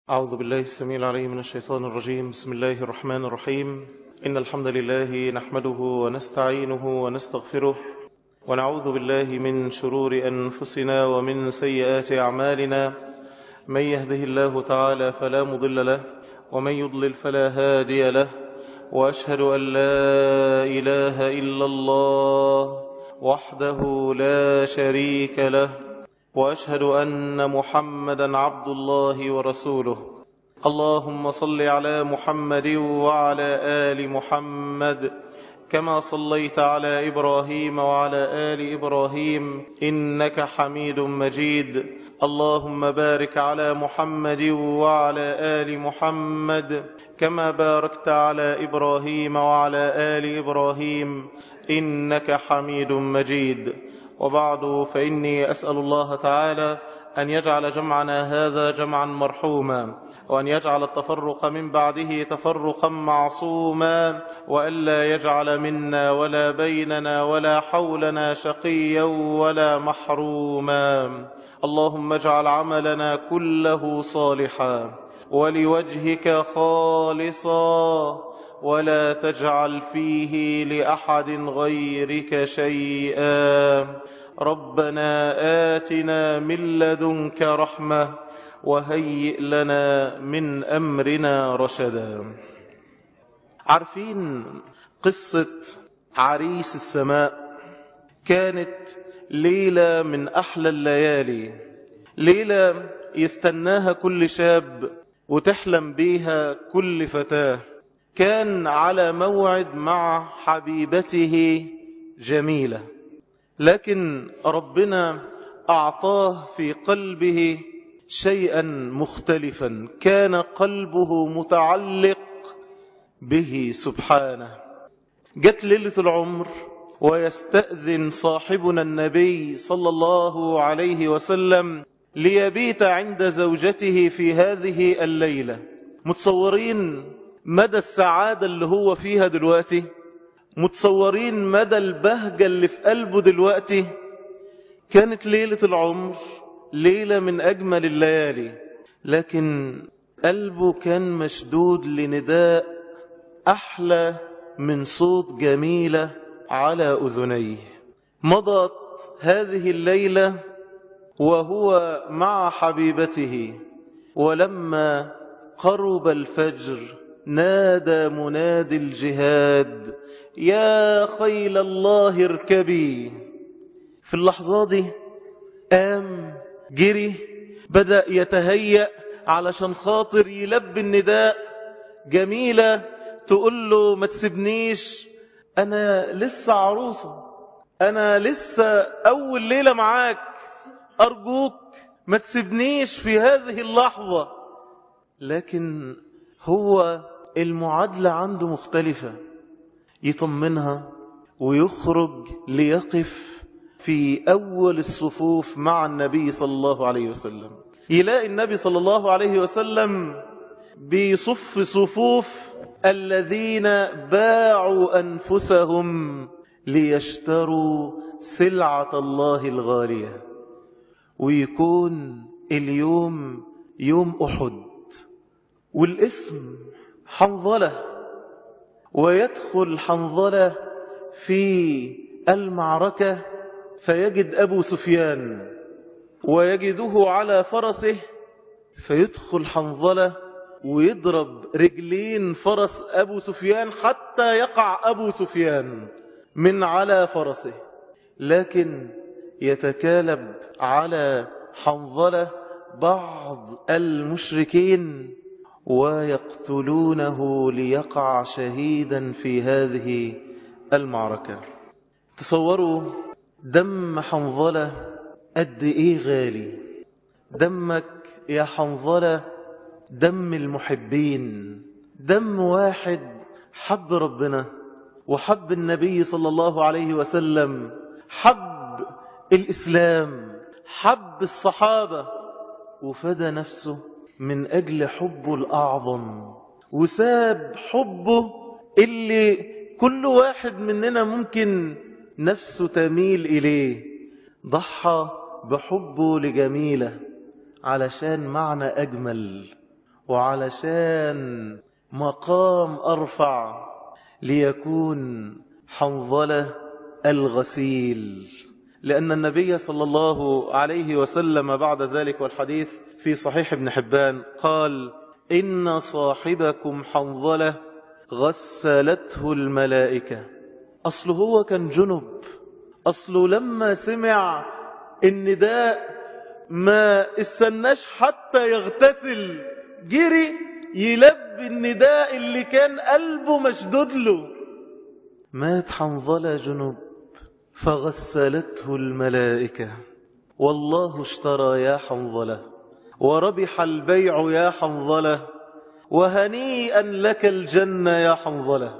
أعوذ بالله السميع العليم من الشيطان الرجيم بسم الله الرحمن الرحيم إن الحمد لله نحمده ونستعينه ونستغفره ونعوذ بالله من شرور أنفسنا ومن سيئات أعمالنا من يهده الله تعالى فلا مضل له ومن يضلل فلا هادي له وأشهد أن لا إله إلا الله وحده لا شريك له وأشهد أن محمدا عبد الله ورسوله اللهم صل على محمد وعلى آل محمد كما صليت على إبراهيم وعلى آل إبراهيم إنك حميد مجيد اللهم بارك على محمد وعلى آل محمد كما باركت على إبراهيم وعلى آل إبراهيم إنك حميد مجيد وبعد فإني أسأل الله تعالى أن يجعل جمعنا هذا جمعا مرحوما وأن يجعل التفرق من بعده تفرقا معصوما وألا يجعل منا ولا بيننا ولا حولنا شقيا ولا محروما اللهم اجعل عملنا كله صالحا ولوجهك خالصا ولا تجعل فيه لأحد غيرك شيئا ربنا آتنا من لدنك رحمة وهيئ لنا من أمرنا رشدا عارفين قصة عريس السماء كانت ليلة من أحلى الليالي ليلة يستناها كل شاب وتحلم بيها كل فتاه كان على موعد مع حبيبته جميلة لكن ربنا أعطاه في قلبه شيئا مختلفا كان قلبه متعلق به سبحانه جت ليلة العمر ويستأذن صاحبنا النبي صلى الله عليه وسلم ليبيت عند زوجته في هذه الليلة متصورين مدى السعادة اللي هو فيها دلوقتي متصورين مدى البهجة اللي في قلبه دلوقتي كانت ليلة العمر ليلة من أجمل الليالي لكن قلبه كان مشدود لنداء أحلى من صوت جميلة على أذنيه مضت هذه الليلة وهو مع حبيبته ولما قرب الفجر نادى منادي الجهاد يا خيل الله اركبي في اللحظة دي قام جري بدأ يتهيأ علشان خاطر يلبي النداء جميلة تقول له ما تسيبنيش أنا لسه عروسة أنا لسه أول ليلة معاك أرجوك ما تسيبنيش في هذه اللحظة لكن هو المعادلة عنده مختلفة يطمنها ويخرج ليقف في أول الصفوف مع النبي صلى الله عليه وسلم يلاقي النبي صلى الله عليه وسلم بيصف صفوف الذين باعوا أنفسهم ليشتروا سلعة الله الغالية ويكون اليوم يوم أحد والاسم حنظلة ويدخل حنظلة في المعركة فيجد أبو سفيان ويجده على فرسه فيدخل حنظلة ويضرب رجلين فرس أبو سفيان حتى يقع أبو سفيان من على فرسه لكن يتكالب على حنظلة بعض المشركين ويقتلونه ليقع شهيدا في هذه المعركة تصوروا دم حنظلة قد ايه غالي دمك يا حنظلة دم المحبين دم واحد حب ربنا وحب النبي صلى الله عليه وسلم حب الإسلام حب الصحابة وفدى نفسه من أجل حبه الأعظم وساب حبه اللي كل واحد مننا ممكن نفسه تميل إليه ضحى بحبه لجميلة علشان معنى أجمل وعلشان مقام أرفع ليكون حنظلة الغسيل لأن النبي صلى الله عليه وسلم بعد ذلك والحديث في صحيح ابن حبان قال إن صاحبكم حنظلة غسلته الملائكة أصله هو كان جنب أصله لما سمع النداء ما استناش حتى يغتسل جري يلبي النداء اللي كان قلبه مشدود له مات حنظلة جنوب فغسلته الملائكة والله اشترى يا حنظلة وربح البيع يا حنظلة وهنيئا لك الجنة يا حنظلة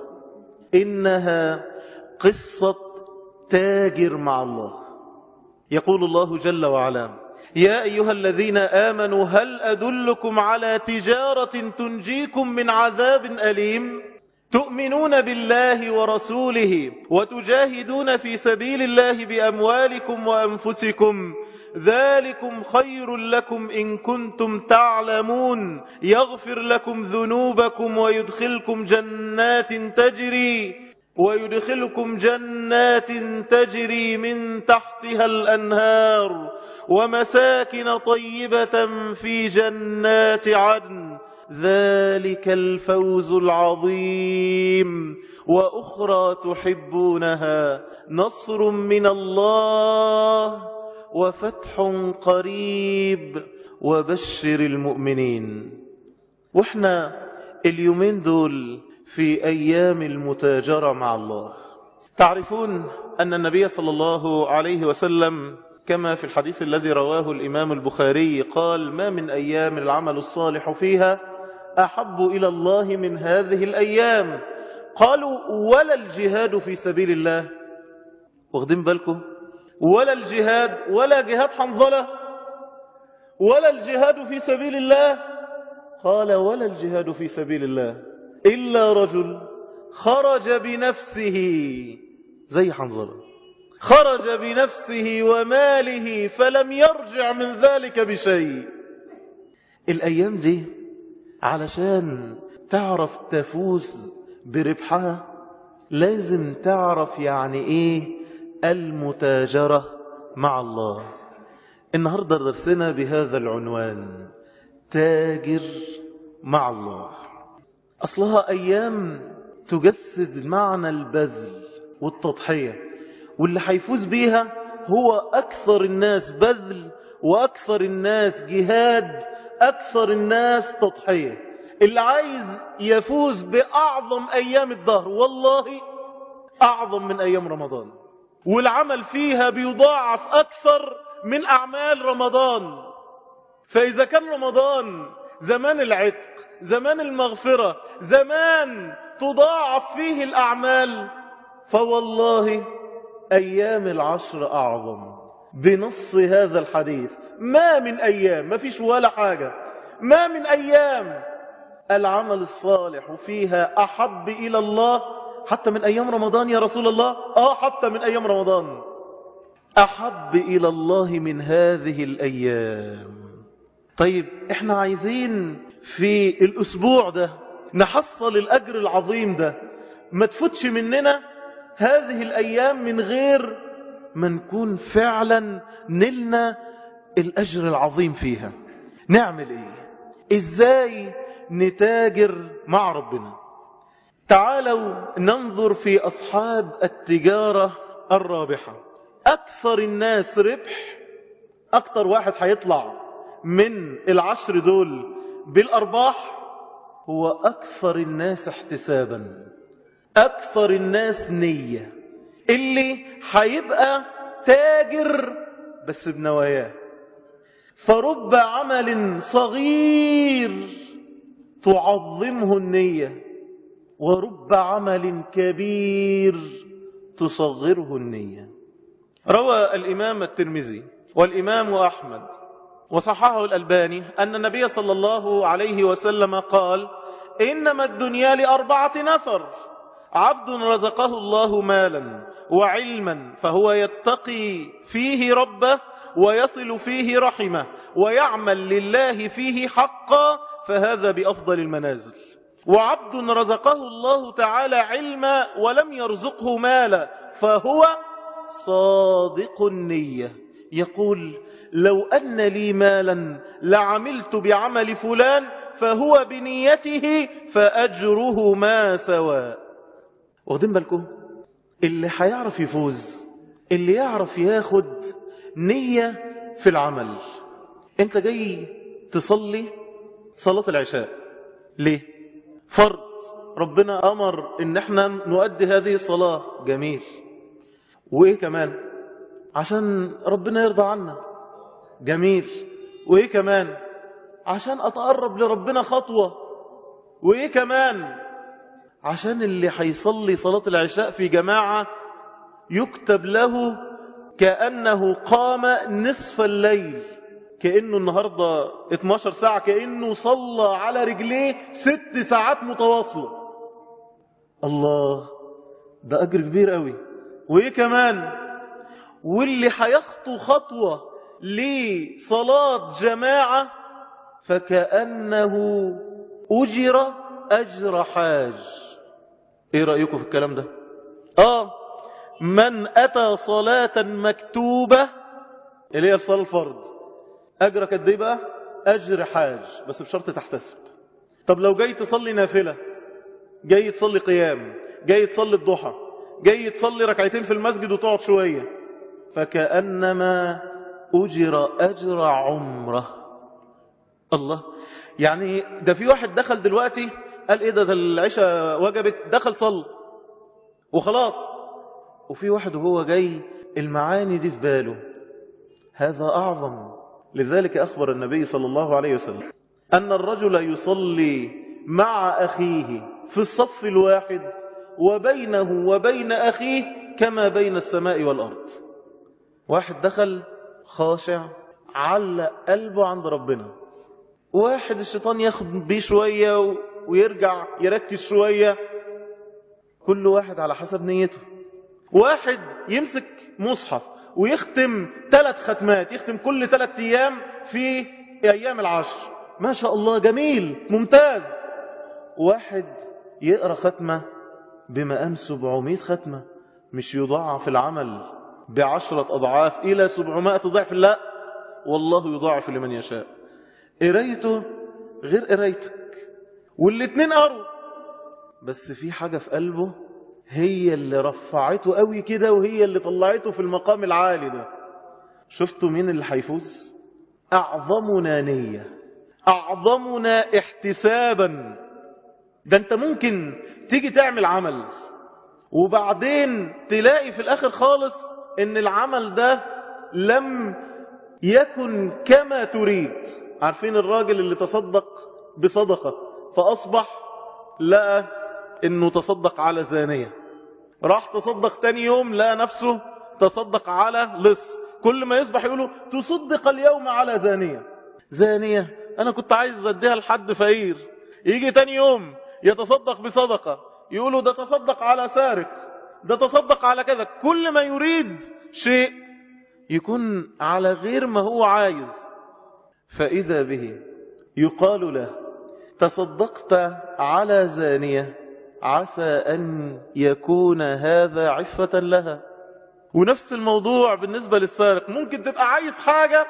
إنها قصة تاجر مع الله يقول الله جل وعلا يا أيها الذين آمنوا هل أدلكم على تجارة تنجيكم من عذاب أليم تؤمنون بالله ورسوله وتجاهدون في سبيل الله بأموالكم وأنفسكم ذلكم خير لكم إن كنتم تعلمون يغفر لكم ذنوبكم ويدخلكم جنات تجري ويدخلكم جنات تجري من تحتها الأنهار ومساكن طيبة في جنات عدن ذلك الفوز العظيم وأخرى تحبونها نصر من الله وفتح قريب وبشر المؤمنين واحنا اليومين دول في أيام المتاجرة مع الله تعرفون أن النبي صلى الله عليه وسلم كما في الحديث الذي رواه الإمام البخاري قال ما من أيام العمل الصالح فيها أحب إلى الله من هذه الأيام قالوا ولا الجهاد في سبيل الله واخدين بالكم ولا الجهاد ولا جهاد حنظلة ولا الجهاد في سبيل الله قال ولا الجهاد في سبيل الله إلا رجل خرج بنفسه زي حنظلة خرج بنفسه وماله فلم يرجع من ذلك بشيء الأيام دي علشان تعرف تفوز بربحها لازم تعرف يعني ايه المتاجرة مع الله النهاردة درسنا بهذا العنوان تاجر مع الله أصلها أيام تجسد معنى البذل والتضحية واللي هيفوز بيها هو أكثر الناس بذل وأكثر الناس جهاد أكثر الناس تضحية اللي عايز يفوز بأعظم أيام الدهر والله أعظم من أيام رمضان والعمل فيها بيضاعف أكثر من أعمال رمضان فإذا كان رمضان زمان العتق زمان المغفرة زمان تضاعف فيه الأعمال فوالله أيام العشر أعظم بنص هذا الحديث ما من أيام ما فيش ولا حاجة ما من أيام العمل الصالح فيها أحب إلى الله حتى من أيام رمضان يا رسول الله آه حتى من أيام رمضان أحب إلى الله من هذه الأيام طيب احنا عايزين في الأسبوع ده نحصل الأجر العظيم ده ما تفوتش مننا هذه الأيام من غير ما نكون فعلا نلنا الأجر العظيم فيها نعمل ايه ازاي نتاجر مع ربنا تعالوا ننظر في أصحاب التجارة الرابحة أكثر الناس ربح أكثر واحد هيطلع من العشر دول بالأرباح هو أكثر الناس احتسابا أكثر الناس نية اللي هيبقى تاجر بس بنواياه فرب عمل صغير تعظمه النية ورب عمل كبير تصغره النية روى الإمام الترمذي والإمام أحمد وصححه الألباني أن النبي صلى الله عليه وسلم قال إنما الدنيا لأربعة نفر عبد رزقه الله مالا وعلما فهو يتقي فيه ربه ويصل فيه رحمه ويعمل لله فيه حقا فهذا بأفضل المنازل وعبد رزقه الله تعالى علما ولم يرزقه مالا فهو صادق النية يقول لو أن لي مالا لعملت بعمل فلان فهو بنيته فأجره ما سواء واخدين بالكم اللي هيعرف يفوز اللي يعرف ياخد نية في العمل انت جاي تصلي صلاة العشاء ليه فرض ربنا أمر ان احنا نؤدي هذه الصلاة جميل وايه كمان عشان ربنا يرضى عنا جميل وايه كمان عشان اتقرب لربنا خطوة وايه كمان عشان اللي هيصلي صلاة العشاء في جماعة يكتب له كأنه قام نصف الليل كأنه النهاردة 12 ساعة كأنه صلى على رجليه ست ساعات متواصلة الله ده أجر كبير قوي وإيه كمان واللي هيخطو خطوة لصلاة جماعة فكأنه أجر أجر حاج إيه رأيكم في الكلام ده آه من أتى صلاة مكتوبة اللي هي صلاة الفرض أجرك قد إيه بقى أجر حاج بس بشرط تحتسب طب لو جاي تصلي نافلة جاي تصلي قيام جاي تصلي الضحى جاي تصلي ركعتين في المسجد وتقعد شوية فكأنما أجر أجر عمره الله يعني ده في واحد دخل دلوقتي قال ايه ده, ده العشاء وجبت دخل صلى وخلاص وفي واحد وهو جاي المعاني دي في باله هذا أعظم لذلك أخبر النبي صلى الله عليه وسلم أن الرجل يصلي مع أخيه في الصف الواحد وبينه وبين أخيه كما بين السماء والأرض واحد دخل خاشع علق قلبه عند ربنا واحد الشيطان ياخد بيه شوية ويرجع يركز شوية كل واحد على حسب نيته واحد يمسك مصحف ويختم ثلاث ختمات يختم كل ثلاث أيام في أيام العشر ما شاء الله جميل ممتاز واحد يقرأ ختمة بمقام 700 ختمة مش يضاعف العمل بعشرة أضعاف إلى 700 ضعف لا والله يضاعف لمن يشاء قرايته غير قرايتك والاتنين قروا بس في حاجة في قلبه هي اللي رفعته قوي كده وهي اللي طلعته في المقام العالي ده شفتوا مين اللي هيفوز أعظمنا نية أعظمنا احتسابا ده انت ممكن تيجي تعمل عمل وبعدين تلاقي في الآخر خالص ان العمل ده لم يكن كما تريد عارفين الراجل اللي تصدق بصدقة فأصبح لقى انه تصدق على زانية راح تصدق تاني يوم لقى نفسه تصدق على لص كل ما يصبح يقولوا تصدق اليوم على زانية زانية انا كنت عايز اديها لحد فقير يجي تاني يوم يتصدق بصدقة يقولوا ده تصدق على سارق ده تصدق على كذا كل ما يريد شيء يكون على غير ما هو عايز فإذا به يقال له تصدقت على زانية عسى أن يكون هذا عفة لها ونفس الموضوع بالنسبة للسارق ممكن تبقى عايز حاجة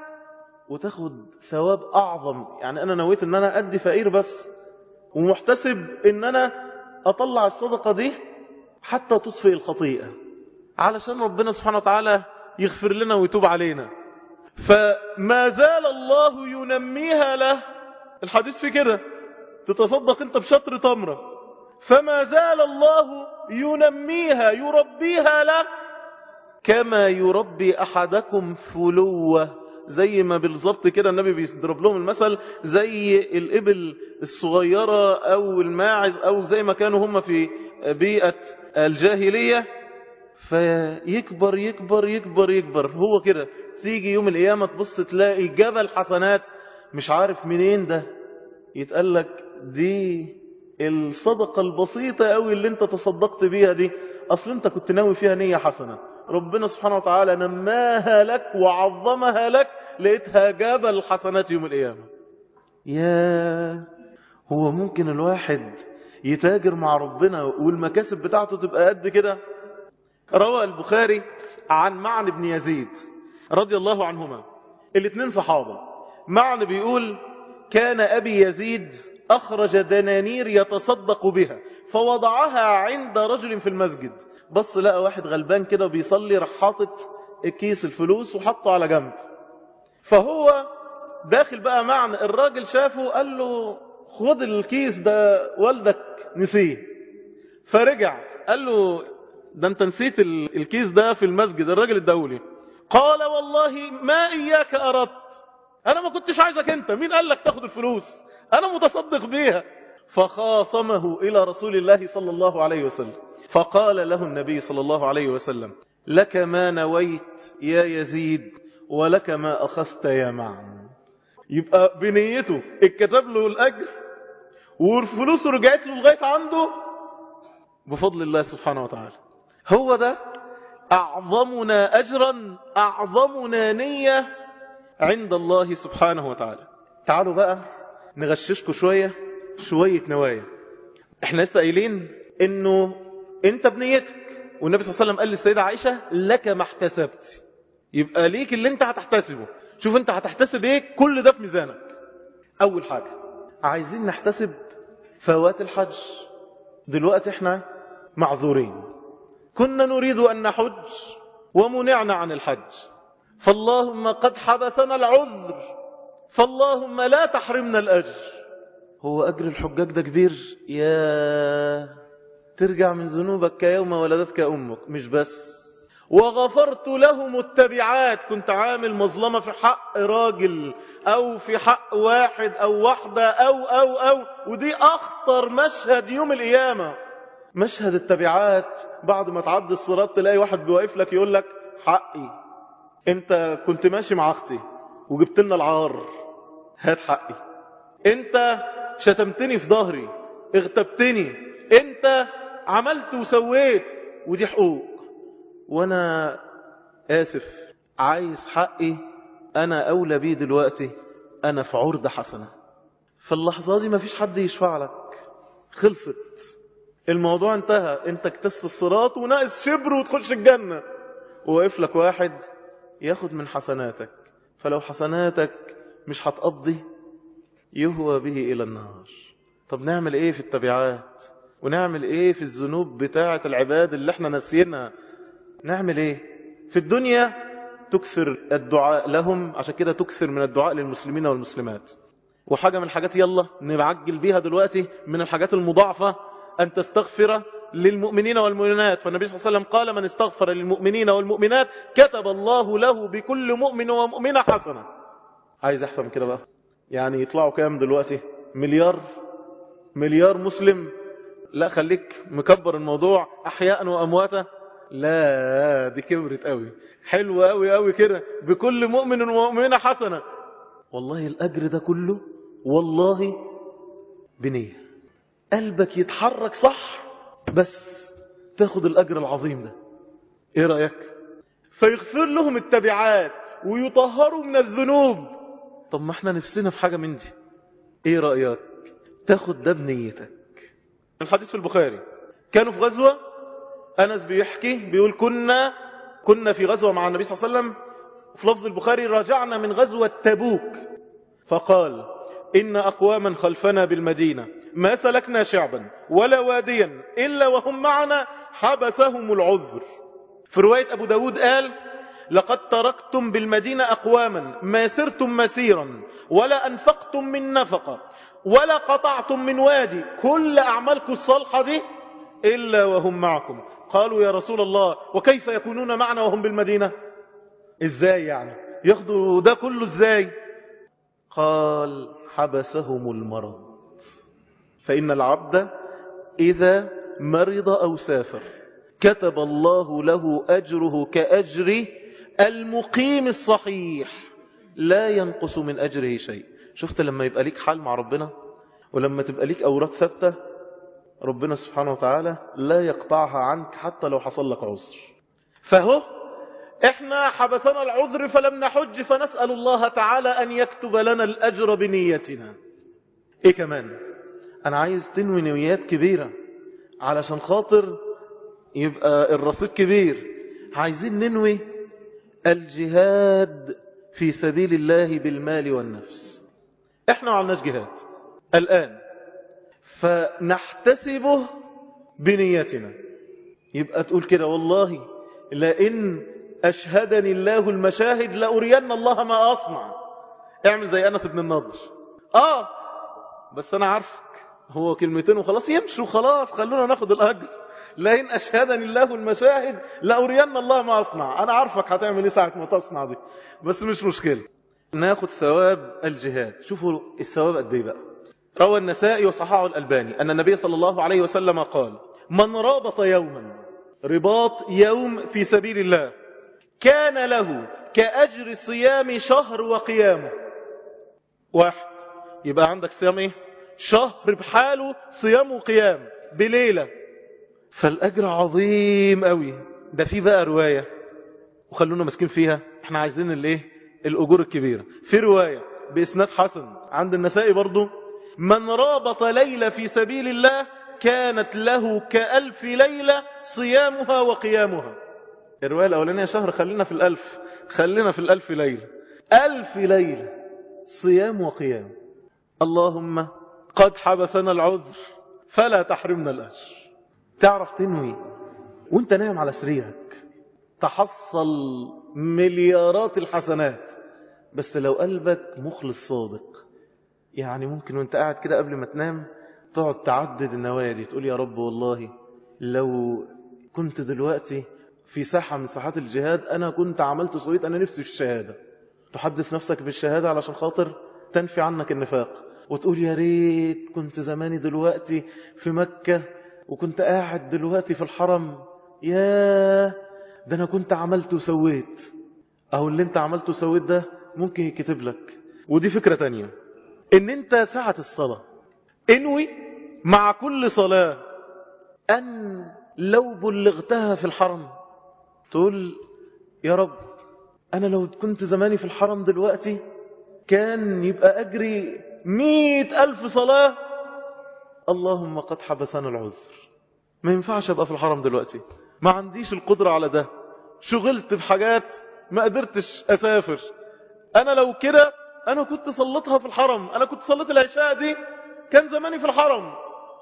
وتاخد ثواب أعظم يعني أنا نويت أن أنا أدي فقير بس ومحتسب أن أنا أطلع الصدقة دي حتى تطفئ الخطيئة علشان ربنا سبحانه وتعالى يغفر لنا ويتوب علينا فما زال الله ينميها له الحديث في كده تتصدق انت بشطر تمرة فما زال الله ينميها يربيها له كما يربي أحدكم فلوة زي ما بالظبط كده النبي بيضرب لهم المثل زي الإبل الصغيرة أو الماعز أو زي ما كانوا هم في بيئة الجاهلية فيكبر يكبر يكبر يكبر هو كده تيجي يوم القيامة تبص تلاقي جبل حسنات مش عارف منين ده يتقال لك دي الصدقة البسيطة قوي اللي انت تصدقت بيها دي اصل انت كنت ناوي فيها نية حسنة ربنا سبحانه وتعالى نماها لك وعظمها لك لقيتها جبل حسنات يوم القيامة يا هو ممكن الواحد يتاجر مع ربنا والمكاسب بتاعته تبقى قد كده روى البخاري عن معن بن يزيد رضي الله عنهما الاثنين صحابة معن بيقول كان أبي يزيد أخرج دنانير يتصدق بها فوضعها عند رجل في المسجد بص لقى واحد غلبان كده بيصلي راح حاطط كيس الفلوس وحطه على جنب فهو داخل بقى معنى الراجل شافه قال له خد الكيس ده والدك نسيه فرجع قال له ده انت نسيت الكيس ده في المسجد الراجل الدولي قال والله ما إياك أردت أنا ما كنتش عايزك أنت مين قال لك تاخد الفلوس أنا متصدق بيها فخاصمه إلى رسول الله صلى الله عليه وسلم فقال له النبي صلى الله عليه وسلم لك ما نويت يا يزيد ولك ما أخذت يا معن يبقى بنيته اتكتب له الأجر والفلوس رجعت له لغاية عنده بفضل الله سبحانه وتعالى هو ده أعظمنا أجرا أعظمنا نية عند الله سبحانه وتعالى تعالوا بقى نغششكم شوية شوية نوايا احنا لسه قايلين انه انت بنيتك والنبي صلى الله عليه وسلم قال للسيدة عائشة لك ما احتسبت يبقى ليك اللي انت هتحتسبه شوف انت هتحتسب ايه كل ده في ميزانك اول حاجة عايزين نحتسب فوات الحج دلوقتي احنا معذورين كنا نريد ان نحج ومنعنا عن الحج فاللهم قد حبسنا العذر فاللهم لا تحرمنا الأجر هو أجر الحجاج ده كبير يا ترجع من ذنوبك كيوم ولدتك أمك مش بس وغفرت لهم التبعات كنت عامل مظلمة في حق راجل أو في حق واحد أو واحدة أو أو أو ودي أخطر مشهد يوم القيامة مشهد التبعات بعد ما تعدي الصراط تلاقي واحد بيوقف لك يقول لك حقي انت كنت ماشي مع اختي وجبت لنا العار هات حقي انت شتمتني في ظهري اغتبتني انت عملت وسويت ودي حقوق وانا اسف عايز حقي انا اولى بيه دلوقتي انا في عرض حسنة في اللحظة دي مفيش حد يشفع لك خلصت الموضوع انتهى انت اكتست الصراط وناقص شبر وتخش الجنة وواقف لك واحد ياخد من حسناتك فلو حسناتك مش هتقضي يهوى به إلى النار طب نعمل ايه في التبعات ونعمل ايه في الذنوب بتاعة العباد اللي احنا نسينها نعمل ايه في الدنيا تكثر الدعاء لهم عشان كده تكثر من الدعاء للمسلمين والمسلمات وحاجة من الحاجات يلا نعجل بيها دلوقتي من الحاجات المضاعفة أن تستغفر للمؤمنين والمؤمنات فالنبي صلى الله عليه وسلم قال من استغفر للمؤمنين والمؤمنات كتب الله له بكل مؤمن ومؤمنة حسنة عايز أحسن من كده بقى يعني يطلعوا كام دلوقتي مليار مليار مسلم لا خليك مكبر الموضوع أحياء وأمواتا لا دي كبرت قوي حلوة قوي قوي كده بكل مؤمن ومؤمنة حسنة والله الأجر ده كله والله بنية قلبك يتحرك صح بس تاخد الأجر العظيم ده ايه رأيك فيغفر لهم التبعات ويطهروا من الذنوب طب ما احنا نفسنا في حاجة من دي ايه رأيك تاخد ده بنيتك الحديث في البخاري كانوا في غزوة أنس بيحكي بيقول كنا كنا في غزوة مع النبي صلى الله عليه وسلم في لفظ البخاري رجعنا من غزوة تبوك فقال إن أقواما خلفنا بالمدينة ما سلكنا شعبا ولا واديا إلا وهم معنا حبسهم العذر في رواية أبو داود قال لقد تركتم بالمدينة أقواما ما سرتم مسيرا ولا أنفقتم من نفقة ولا قطعتم من وادي كل أعمالكم الصالحة دي إلا وهم معكم قالوا يا رسول الله وكيف يكونون معنا وهم بالمدينة إزاي يعني ياخدوا ده كله إزاي قال حبسهم المرض فإن العبد إذا مرض أو سافر كتب الله له أجره كأجر المقيم الصحيح لا ينقص من أجره شيء شفت لما يبقى ليك حال مع ربنا ولما تبقى ليك أوراق ثابتة ربنا سبحانه وتعالى لا يقطعها عنك حتى لو حصل لك عذر فهو احنا حبسنا العذر فلم نحج فنسأل الله تعالى أن يكتب لنا الأجر بنيتنا ايه كمان انا عايز تنوي نويات كبيرة علشان خاطر يبقى الرصيد كبير عايزين ننوي الجهاد في سبيل الله بالمال والنفس احنا ما عملناش جهاد الآن فنحتسبه بنيتنا يبقى تقول كده والله لئن أشهدني الله المشاهد لأرين الله ما أصنع اعمل زي أنس بن النضر آه بس أنا عارفك هو كلمتين وخلاص يمشوا خلاص خلونا ناخد الأجر لئن أشهدني الله المشاهد لأرين الله ما أصنع أنا عارفك هتعمل إيه ساعة ما تصنع دي بس مش مشكلة ناخد ثواب الجهاد شوفوا الثواب قد ايه بقى روى النسائي وصححه الألباني أن النبي صلى الله عليه وسلم قال من رابط يوما رباط يوم في سبيل الله كان له كأجر صيام شهر وقيامه واحد يبقى عندك صيام ايه شهر بحاله صيام وقيام بليلة فالأجر عظيم قوي ده في بقى رواية وخلونا مسكين فيها احنا عايزين الايه الأجور الكبيرة في رواية بإسناد حسن عند النسائي برضو من رابط ليلة في سبيل الله كانت له كألف ليلة صيامها وقيامها الرواية الأولانية شهر خلينا في الألف خلينا في الألف ليلة ألف ليلة صيام وقيام اللهم قد حبسنا العذر فلا تحرمنا الأجر تعرف تنوي وانت نايم على سريرك تحصل مليارات الحسنات بس لو قلبك مخلص صادق يعني ممكن وانت قاعد كده قبل ما تنام تقعد تعدد النوايا دي تقول يا رب والله لو كنت دلوقتي في ساحة من ساحات الجهاد أنا كنت عملت صويت أنا نفسي في الشهادة تحدث نفسك بالشهادة علشان خاطر تنفي عنك النفاق وتقول يا ريت كنت زماني دلوقتي في مكة وكنت قاعد دلوقتي في الحرم يا ده أنا كنت عملت وسويت أو اللي انت عملته وسويت ده ممكن يكتب لك ودي فكرة تانية ان انت ساعة الصلاة انوي مع كل صلاة ان لو بلغتها في الحرم تقول يا رب انا لو كنت زماني في الحرم دلوقتي كان يبقى اجري مئة الف صلاة اللهم قد حبسنا العذر ما ينفعش ابقى في الحرم دلوقتي ما عنديش القدرة على ده شغلت بحاجات ما قدرتش اسافر انا لو كده انا كنت صليتها في الحرم انا كنت صليت العشاء دي كان زماني في الحرم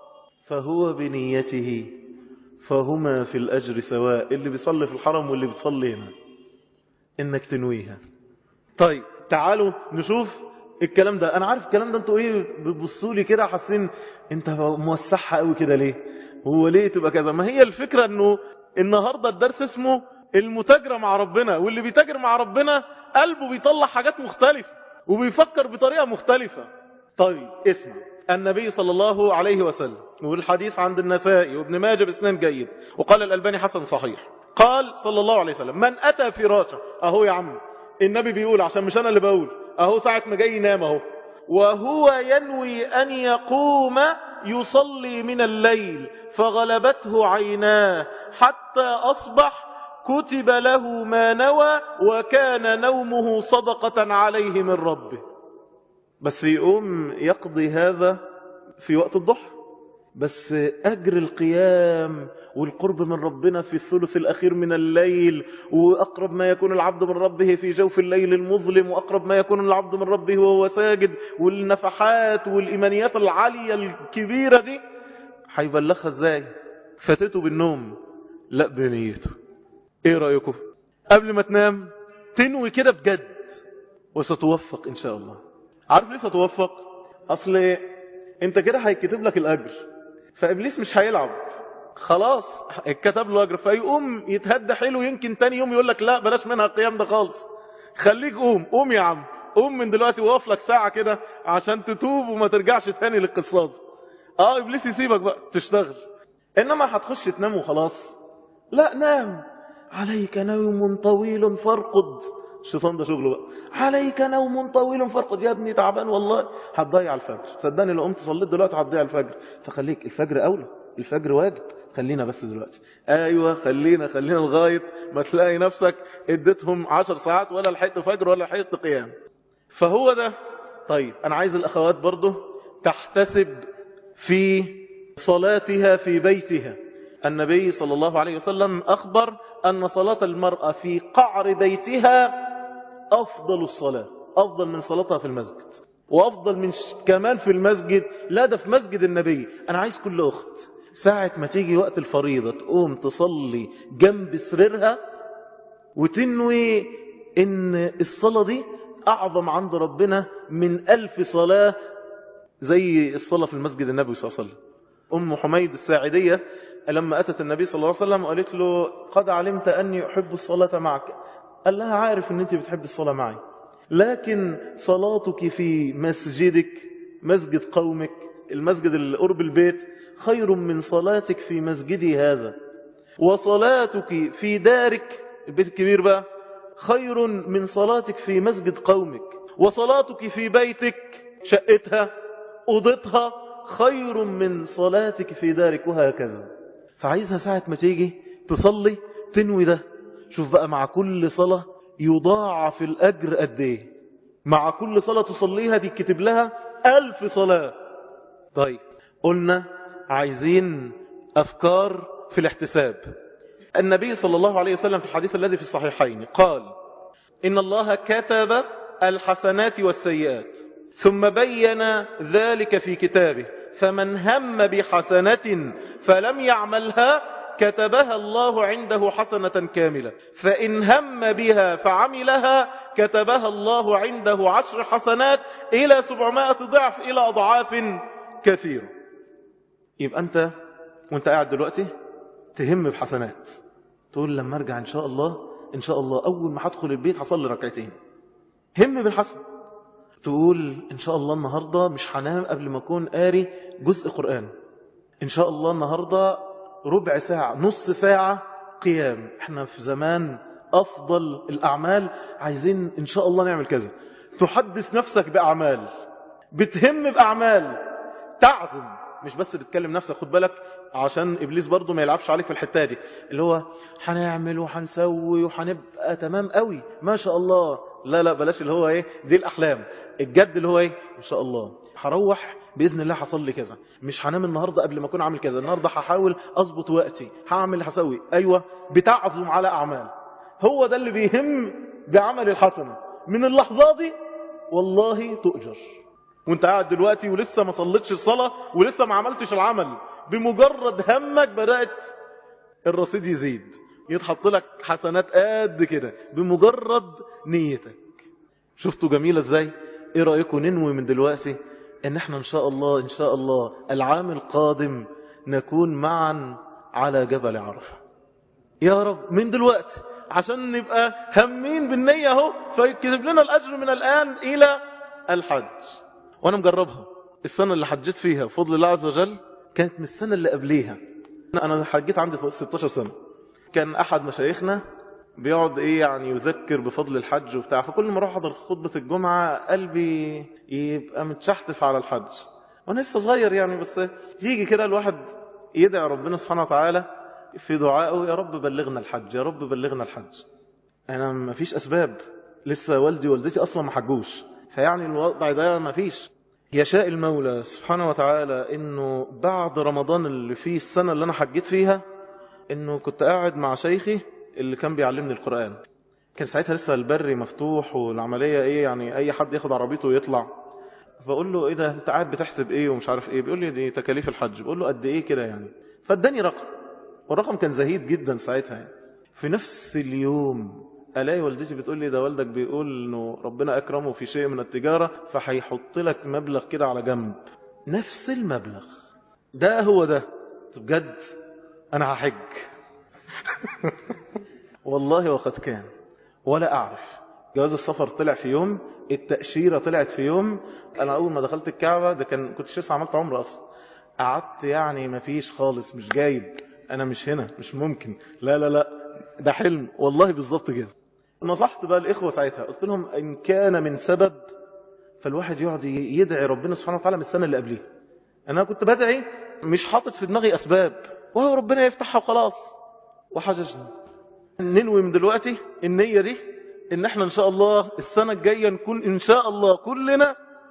فهو بنيته فهما في الاجر سواء اللي بيصلي في الحرم واللي بيصلي هنا انك تنويها طيب تعالوا نشوف الكلام ده انا عارف الكلام ده انتوا ايه بتبصوا لي كده حاسين انت موسعها قوي كده ليه هو ليه تبقى كذا ما هي الفكره انه النهارده الدرس اسمه المتاجره مع ربنا واللي بيتاجر مع ربنا قلبه بيطلع حاجات مختلفه وبيفكر بطريقه مختلفه طيب اسمع النبي صلى الله عليه وسلم والحديث عند النسائي وابن ماجه باسناد جيد وقال الألباني حسن صحيح قال صلى الله عليه وسلم من أتى فراشه أهو يا عم النبي بيقول عشان مش أنا اللي بقول أهو ساعة ما جاي ينام أهو وهو ينوي أن يقوم يصلي من الليل فغلبته عيناه حتى أصبح كتب له ما نوى وكان نومه صدقة عليه من ربه بس يقوم يقضي هذا في وقت الضحى بس أجر القيام والقرب من ربنا في الثلث الأخير من الليل وأقرب ما يكون العبد من ربه في جوف الليل المظلم وأقرب ما يكون العبد من ربه وهو ساجد والنفحات والإيمانيات العالية الكبيرة دي هيبلغها ازاي فاتته بالنوم لا بنيته ايه رأيكم قبل ما تنام تنوي كده بجد وستوفق ان شاء الله عارف ليه ستوفق اصل انت كده هيكتب لك الاجر فابليس مش هيلعب خلاص اتكتب له اجر فيقوم يتهدى حلو يمكن تاني يوم يقول لك لا بلاش منها القيام ده خالص خليك قوم قوم يا عم قوم من دلوقتي وقف لك ساعة كده عشان تتوب وما ترجعش تاني للقصة دي اه ابليس يسيبك بقى تشتغل انما هتخش تنام وخلاص لا نام عليك نوم طويل فارقد الشيطان ده شغله بقى عليك نوم طويل فارقد يا ابني تعبان والله هتضيع الفجر صدقني لو قمت صليت دلوقتي هتضيع الفجر فخليك الفجر اولى الفجر واجب خلينا بس دلوقتي ايوه خلينا خلينا لغايه ما تلاقي نفسك اديتهم عشر ساعات ولا لحقت فجر ولا لحقت قيام فهو ده طيب انا عايز الاخوات برضه تحتسب في صلاتها في بيتها النبي صلى الله عليه وسلم أخبر أن صلاة المرأة في قعر بيتها أفضل الصلاة أفضل من صلاتها في المسجد وأفضل من كمان في المسجد لا ده في مسجد النبي أنا عايز كل أخت ساعة ما تيجي وقت الفريضة تقوم تصلي جنب سريرها وتنوي ان الصلاة دي اعظم عند ربنا من الف صلاة زي الصلاة في المسجد النبي صلى الله عليه وسلم ام حميد الساعدية لما اتت النبي صلى الله عليه وسلم وقالت له قد علمت اني احب الصلاة معك قال لها عارف ان انت بتحب الصلاة معي لكن صلاتك في مسجدك مسجد قومك المسجد اللي قرب البيت خير من صلاتك في مسجدي هذا وصلاتك في دارك البيت الكبير بقى خير من صلاتك في مسجد قومك وصلاتك في بيتك شقتها أوضتها خير من صلاتك في دارك وهكذا فعايزها ساعة ما تيجي تصلي تنوي ده شوف بقى مع كل صلاة يضاعف الأجر قد ايه مع كل صلاة تصليها دي كتب لها ألف صلاة طيب قلنا عايزين أفكار في الاحتساب النبي صلى الله عليه وسلم في الحديث الذي في الصحيحين قال إن الله كتب الحسنات والسيئات ثم بين ذلك في كتابه فمن هم بحسنة فلم يعملها كتبها الله عنده حسنة كاملة فإن هم بها فعملها كتبها الله عنده عشر حسنات إلى سبعمائة ضعف إلى أضعاف كثيرة يبقى أنت وانت قاعد دلوقتي تهم بحسنات تقول لما ارجع ان شاء الله ان شاء الله اول ما هدخل البيت هصلي ركعتين هم بالحسن تقول ان شاء الله النهارده مش هنام قبل ما اكون قاري جزء قران ان شاء الله النهارده ربع ساعه نص ساعه قيام احنا في زمان افضل الاعمال عايزين ان شاء الله نعمل كذا تحدث نفسك باعمال بتهم باعمال تعزم مش بس بتكلم نفسك خد بالك عشان ابليس برضه ما يلعبش عليك في الحته دي اللي هو هنعمل وهنسوي وهنبقى تمام قوي ما شاء الله لا لا بلاش اللي هو ايه دي الاحلام الجد اللي هو ايه ان شاء الله هروح باذن الله هصلي كذا مش هنام النهارده قبل ما اكون عامل كذا النهارده هحاول اظبط وقتي هعمل هسوي ايوه بتعزم على اعمال هو ده اللي بيهم بعمل الحسنه من اللحظه دي والله تؤجر وانت قاعد دلوقتي ولسه ما صليتش الصلاه ولسه ما عملتش العمل بمجرد همك بدأت الرصيد يزيد يتحط لك حسنات قد كده بمجرد نيتك شفتوا جميلة ازاي ايه رأيكم ننوي من دلوقتي ان احنا ان شاء الله ان شاء الله العام القادم نكون معا على جبل عرفة يا رب من دلوقتي عشان نبقى همين بالنية اهو فيكتب لنا الأجر من الآن إلى الحج وأنا مجربها السنة اللي حجيت فيها بفضل الله عز وجل كانت من السنة اللي قبليها أنا حجيت عندي 16 سنة كان أحد مشايخنا بيقعد إيه يعني يذكر بفضل الحج وبتاع فكل ما أروح أحضر خطبة الجمعة قلبي يبقى متشحتف على الحج وأنا لسه صغير يعني بس يجي كده الواحد يدعي ربنا سبحانه وتعالى في دعائه يا رب بلغنا الحج يا رب بلغنا الحج أنا ما فيش أسباب لسه والدي ووالدتي أصلا ما حجوش فيعني الوضع ده ما فيش يشاء المولى سبحانه وتعالى انه بعد رمضان اللي فيه السنة اللي انا حجيت فيها انه كنت قاعد مع شيخي اللي كان بيعلمني القرآن كان ساعتها لسه البري مفتوح والعملية ايه يعني اي حد ياخد عربيته ويطلع فاقول له ايه ده انت قاعد بتحسب ايه ومش عارف ايه بيقول لي دي تكاليف الحج بقول له قد ايه كده يعني فاداني رقم والرقم كان زهيد جدا ساعتها يعني. في نفس اليوم الاقي والدتي بتقول لي ده والدك بيقول انه ربنا اكرمه في شيء من التجارة فهيحط لك مبلغ كده على جنب نفس المبلغ ده هو ده بجد انا هحج والله وقد كان ولا اعرف جواز السفر طلع في يوم التأشيرة طلعت في يوم انا اول ما دخلت الكعبة ده كان كنت لسه عملت عمره اصلا قعدت يعني ما فيش خالص مش جايب انا مش هنا مش ممكن لا لا لا ده حلم والله بالظبط كده نصحت بقى الإخوة ساعتها قلت لهم إن كان من سبب فالواحد يقعد يدعي ربنا سبحانه وتعالى من السنة اللي قبليه أنا كنت بدعي مش حاطط في دماغي أسباب وهو ربنا يفتحها وخلاص وحججنا ننوي من دلوقتي النية دي إن احنا إن شاء الله السنة الجاية نكون إن شاء الله كلنا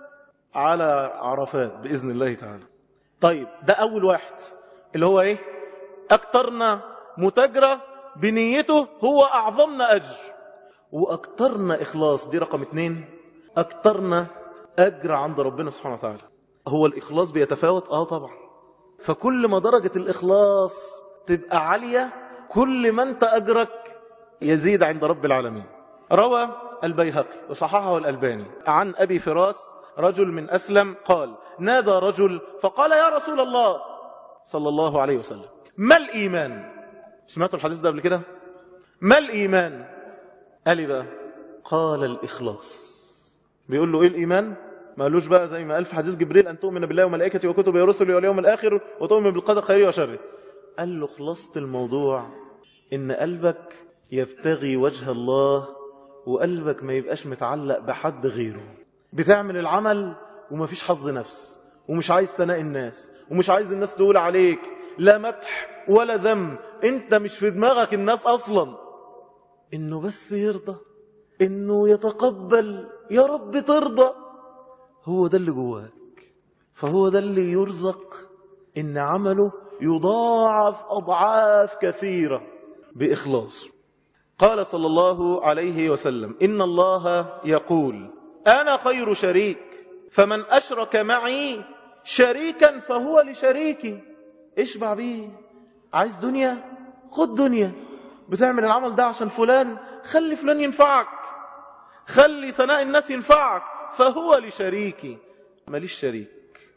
على عرفات بإذن الله تعالى طيب ده أول واحد اللي هو إيه أكترنا متاجرة بنيته هو أعظمنا أجر وأكترنا إخلاص دي رقم اتنين أكترنا أجر عند ربنا سبحانه وتعالى هو الإخلاص بيتفاوت آه طبعا فكل ما درجة الإخلاص تبقى عالية كل ما أنت أجرك يزيد عند رب العالمين روى البيهقي وصححه الألباني عن أبي فراس رجل من أسلم قال نادى رجل فقال يا رسول الله صلى الله عليه وسلم ما الإيمان سمعتوا الحديث ده قبل كده ما الإيمان قال لي بقى قال الإخلاص بيقول له إيه الإيمان ما قالوش بقى زي ما قال في حديث جبريل أن تؤمن بالله وملائكته وكتبه ورسله واليوم الآخر وتؤمن بالقدر خيره وشره قال له خلاصة الموضوع إن قلبك يبتغي وجه الله وقلبك ما يبقاش متعلق بحد غيره بتعمل العمل ومفيش حظ نفس ومش عايز ثناء الناس ومش عايز الناس تقول عليك لا مدح ولا ذم انت مش في دماغك الناس اصلا انه بس يرضى انه يتقبل يا رب ترضى هو ده اللي جواك فهو ده اللي يرزق ان عمله يضاعف اضعاف كثيرة باخلاص قال صلى الله عليه وسلم ان الله يقول انا خير شريك فمن اشرك معي شريكا فهو لشريكي اشبع بيه عايز دنيا خد دنيا بتعمل العمل ده عشان فلان خلي فلان ينفعك خلي ثناء الناس ينفعك فهو لشريكي ماليش شريك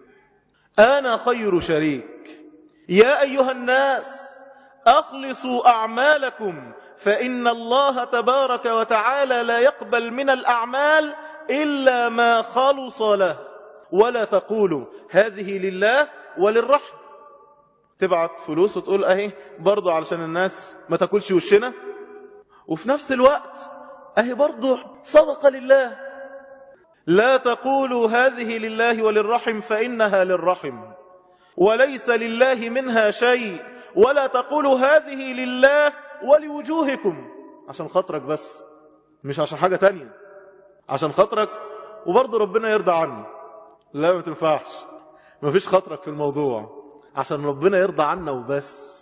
أنا خير شريك يا أيها الناس أخلصوا أعمالكم فإن الله تبارك وتعالى لا يقبل من الأعمال إلا ما خلص له ولا تقولوا هذه لله وللرحم تبعت فلوس وتقول اهي برضو علشان الناس ما تاكلش وشنا وفي نفس الوقت اهي برضو صدقة لله لا تقولوا هذه لله وللرحم فإنها للرحم وليس لله منها شيء ولا تقولوا هذه لله ولوجوهكم عشان خاطرك بس مش عشان حاجة تانية عشان خاطرك وبرضه ربنا يرضى عني لا ما تنفعش مفيش خاطرك في الموضوع عشان ربنا يرضى عنا وبس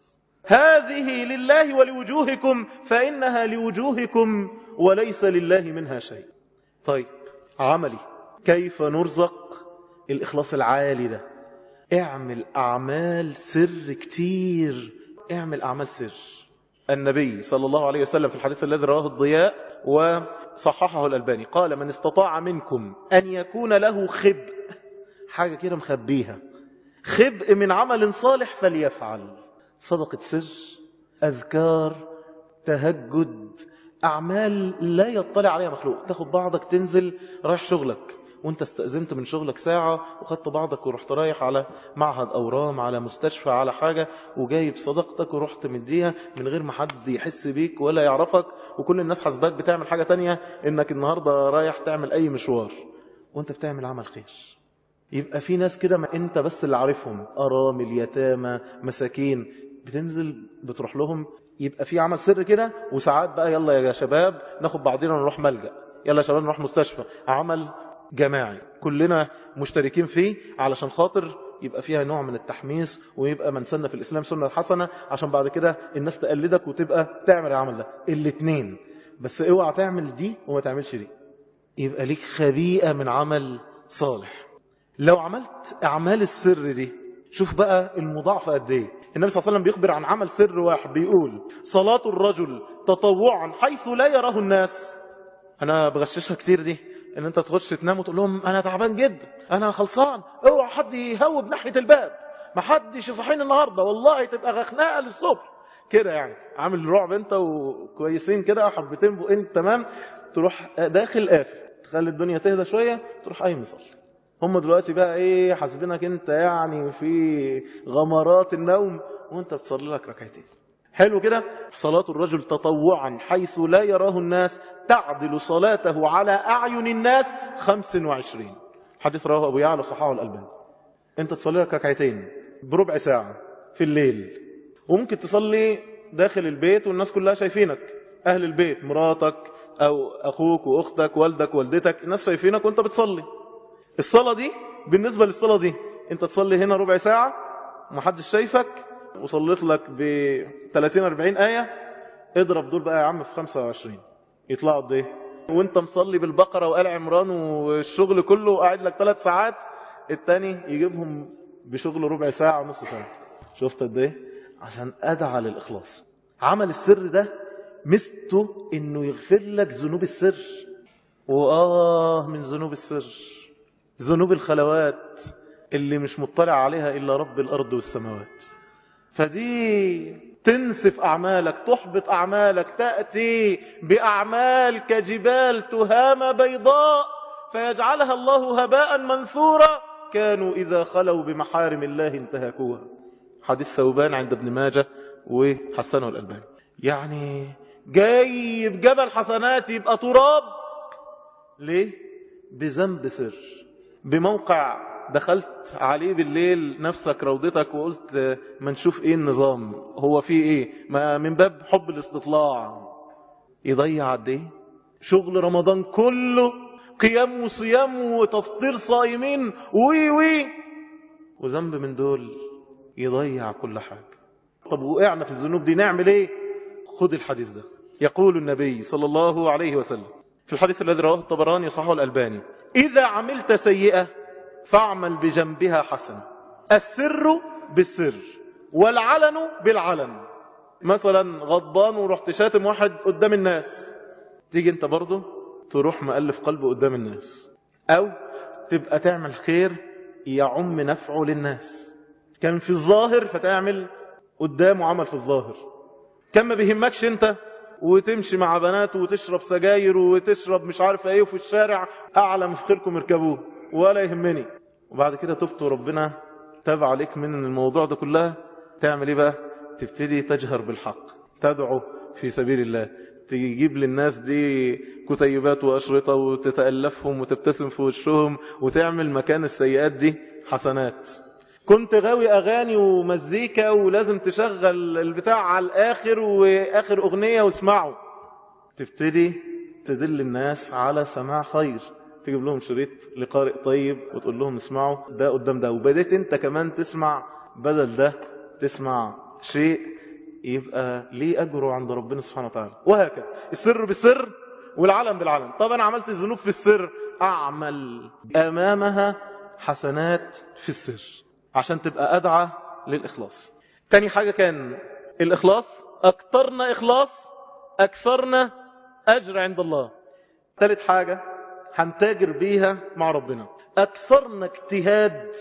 هذه لله ولوجوهكم فإنها لوجوهكم وليس لله منها شيء طيب عملي كيف نرزق الإخلاص العالي ده اعمل أعمال سر كتير اعمل أعمال سر النبي صلى الله عليه وسلم في الحديث الذي رواه الضياء وصححه الألباني قال من استطاع منكم أن يكون له خبء حاجة كده مخبيها خبء من عمل صالح فليفعل صدقة سر أذكار تهجد أعمال لا يطلع عليها مخلوق تاخد بعضك تنزل رايح شغلك وانت استأذنت من شغلك ساعة وخدت بعضك ورحت رايح على معهد أورام على مستشفى على حاجة وجايب صدقتك ورحت مديها من غير ما حد يحس بيك ولا يعرفك وكل الناس حسباك بتعمل حاجة تانية انك النهاردة رايح تعمل اي مشوار وانت بتعمل عمل خير يبقى في ناس كده ما انت بس اللي عارفهم ارامل يتامى مساكين بتنزل بتروح لهم يبقى في عمل سر كده وساعات بقى يلا يا شباب ناخد بعضنا نروح ملجأ يلا يا شباب نروح مستشفى عمل جماعي كلنا مشتركين فيه علشان خاطر يبقى فيها نوع من التحميس ويبقى من سنة في الإسلام سنة حسنة عشان بعد كده الناس تقلدك وتبقى تعمل العمل ده الاتنين بس اوعى تعمل دي وما تعملش دي يبقى ليك خبيئة من عمل صالح لو عملت أعمال السر دي شوف بقى المضاعفة قد ايه النبي صلى الله عليه وسلم بيخبر عن عمل سر واحد بيقول صلاة الرجل تطوعا حيث لا يراه الناس انا بغششها كتير دي ان انت تخش تنام وتقول لهم انا تعبان جدا انا خلصان اوعى حد يهوب ناحية الباب ما حدش يصحيني النهاردة والله تبقى خناقة للصبح كده يعني عامل رعب انت وكويسين كده حبتين بقين تمام تروح داخل قافل تخلي الدنيا تهدى شوية تروح قايم يصلي هم دلوقتي بقى ايه حاسبينك انت يعني في غمرات النوم وانت بتصلي لك ركعتين حلو كده صلاة الرجل تطوعا حيث لا يراه الناس تعدل صلاته على أعين الناس 25 حديث رواه أبو يعلى صححه الألباني انت تصلي لك ركعتين بربع ساعة في الليل وممكن تصلي داخل البيت والناس كلها شايفينك أهل البيت مراتك أو أخوك وأختك والدك والدتك الناس شايفينك وانت بتصلي الصلاة دي بالنسبة للصلاة دي انت تصلي هنا ربع ساعة ومحدش شايفك وصليت لك ب 30 40 آية اضرب دول بقى يا عم في 25 يطلعوا قد ايه وانت مصلي بالبقرة وآل عمران والشغل كله قاعد لك ثلاث ساعات التاني يجيبهم بشغل ربع ساعة نص ساعة شفت قد ايه عشان ادعى للإخلاص عمل السر ده مسته انه يغفر لك ذنوب السر وآه من ذنوب السر ذنوب الخلوات اللي مش مطلع عليها إلا رب الأرض والسماوات فدي تنسف أعمالك تحبط أعمالك تأتي بأعمال كجبال تهام بيضاء فيجعلها الله هباء منثورا كانوا إذا خلوا بمحارم الله انتهكوها حديث ثوبان عند ابن ماجه وحسنه الألباني يعني جاي بجبل حسنات يبقى تراب ليه بذنب سر بموقع دخلت عليه بالليل نفسك روضتك وقلت ما نشوف ايه النظام هو فيه ايه ما من باب حب الاستطلاع يضيع قد ايه شغل رمضان كله قيام وصيام وتفطير صايمين وي وي وذنب من دول يضيع كل حاجة طب وقعنا في الذنوب دي نعمل ايه خد الحديث ده يقول النبي صلى الله عليه وسلم في الحديث الذي رواه الطبراني صححه الألباني إذا عملت سيئة فاعمل بجنبها حسنة السر بالسر والعلن بالعلن مثلا غضبان ورحت شاتم واحد قدام الناس تيجي انت برضه تروح مألف قلبه قدام الناس او تبقى تعمل خير يعم نفعه للناس كان في الظاهر فتعمل قدامه عمل في الظاهر كان ما بيهمكش انت وتمشي مع بنات وتشرب سجاير وتشرب مش عارف ايه في الشارع اعلى في خيركم اركبوه ولا يهمني وبعد كده تفت وربنا تاب عليك من الموضوع ده كلها تعمل ايه بقى تبتدي تجهر بالحق تدعو في سبيل الله تجيب للناس دي كتيبات وأشرطة وتتألفهم وتبتسم في وشهم وتعمل مكان السيئات دي حسنات كنت غاوي أغاني ومزيكا ولازم تشغل البتاع على الآخر وآخر أغنية واسمعوا تبتدي تدل الناس على سماع خير تجيب لهم شريط لقارئ طيب وتقول لهم اسمعوا ده قدام ده وبدأت انت كمان تسمع بدل ده تسمع شيء يبقى ليه أجره عند ربنا سبحانه وتعالى وهكذا السر بالسر والعلم بالعلم طب أنا عملت الذنوب في السر أعمل أمامها حسنات في السر عشان تبقى أدعى للإخلاص تاني حاجة كان الإخلاص أكثرنا إخلاص أكثرنا أجر عند الله ثالث حاجة هنتاجر بيها مع ربنا أكثرنا اجتهاد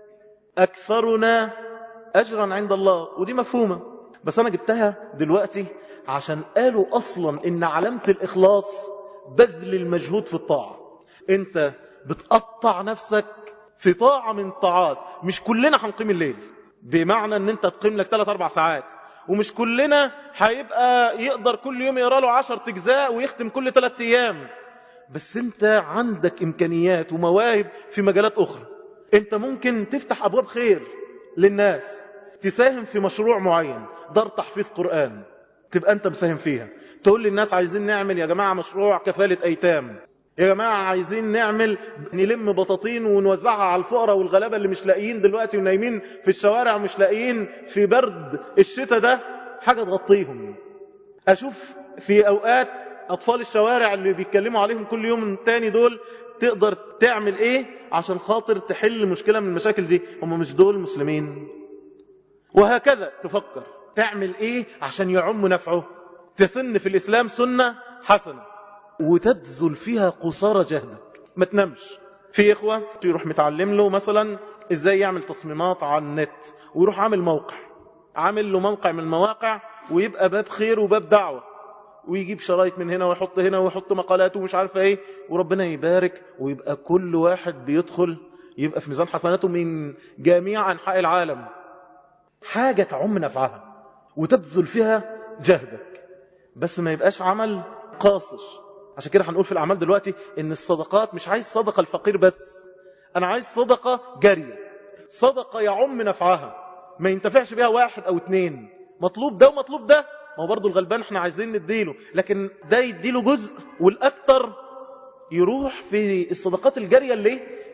أكثرنا أجرا عند الله ودي مفهومة بس أنا جبتها دلوقتي عشان قالوا أصلا إن علامة الإخلاص بذل المجهود في الطاعة أنت بتقطع نفسك في طاعة من الطاعات مش كلنا هنقيم الليل بمعنى ان انت تقيم لك 3 4 ساعات ومش كلنا هيبقى يقدر كل يوم يقرا له 10 اجزاء ويختم كل 3 ايام بس انت عندك امكانيات ومواهب في مجالات اخرى انت ممكن تفتح ابواب خير للناس تساهم في مشروع معين دار تحفيظ قرآن تبقى انت مساهم فيها تقول للناس عايزين نعمل يا جماعة مشروع كفالة ايتام يا جماعة عايزين نعمل نلم بطاطين ونوزعها على الفقراء والغلابة اللي مش لاقيين دلوقتي ونايمين في الشوارع ومش لاقيين في برد الشتاء ده حاجة تغطيهم اشوف في اوقات اطفال الشوارع اللي بيتكلموا عليهم كل يوم تاني دول تقدر تعمل ايه عشان خاطر تحل مشكلة من المشاكل دي هم مش دول مسلمين وهكذا تفكر تعمل ايه عشان يعم نفعه تسن في الاسلام سنة حسنة وتبذل فيها قصارى جهدك ما تنامش في اخوة يروح متعلم له مثلا ازاي يعمل تصميمات على النت ويروح عامل موقع عامل له موقع من المواقع ويبقى باب خير وباب دعوة ويجيب شرايط من هنا ويحط هنا ويحط مقالات ومش عارف ايه وربنا يبارك ويبقى كل واحد بيدخل يبقى في ميزان حسناته من جميع انحاء العالم حاجة تعم نفعها وتبذل فيها جهدك بس ما يبقاش عمل قاصر عشان كده هنقول في الأعمال دلوقتي ان الصدقات مش عايز صدقة الفقير بس انا عايز صدقة جارية صدقة يعم نفعها ما ينتفعش بها واحد او اتنين مطلوب ده ومطلوب ده ما هو برضه الغلبان احنا عايزين نديله لكن ده يديله جزء والاكتر يروح في الصدقات الجارية اللي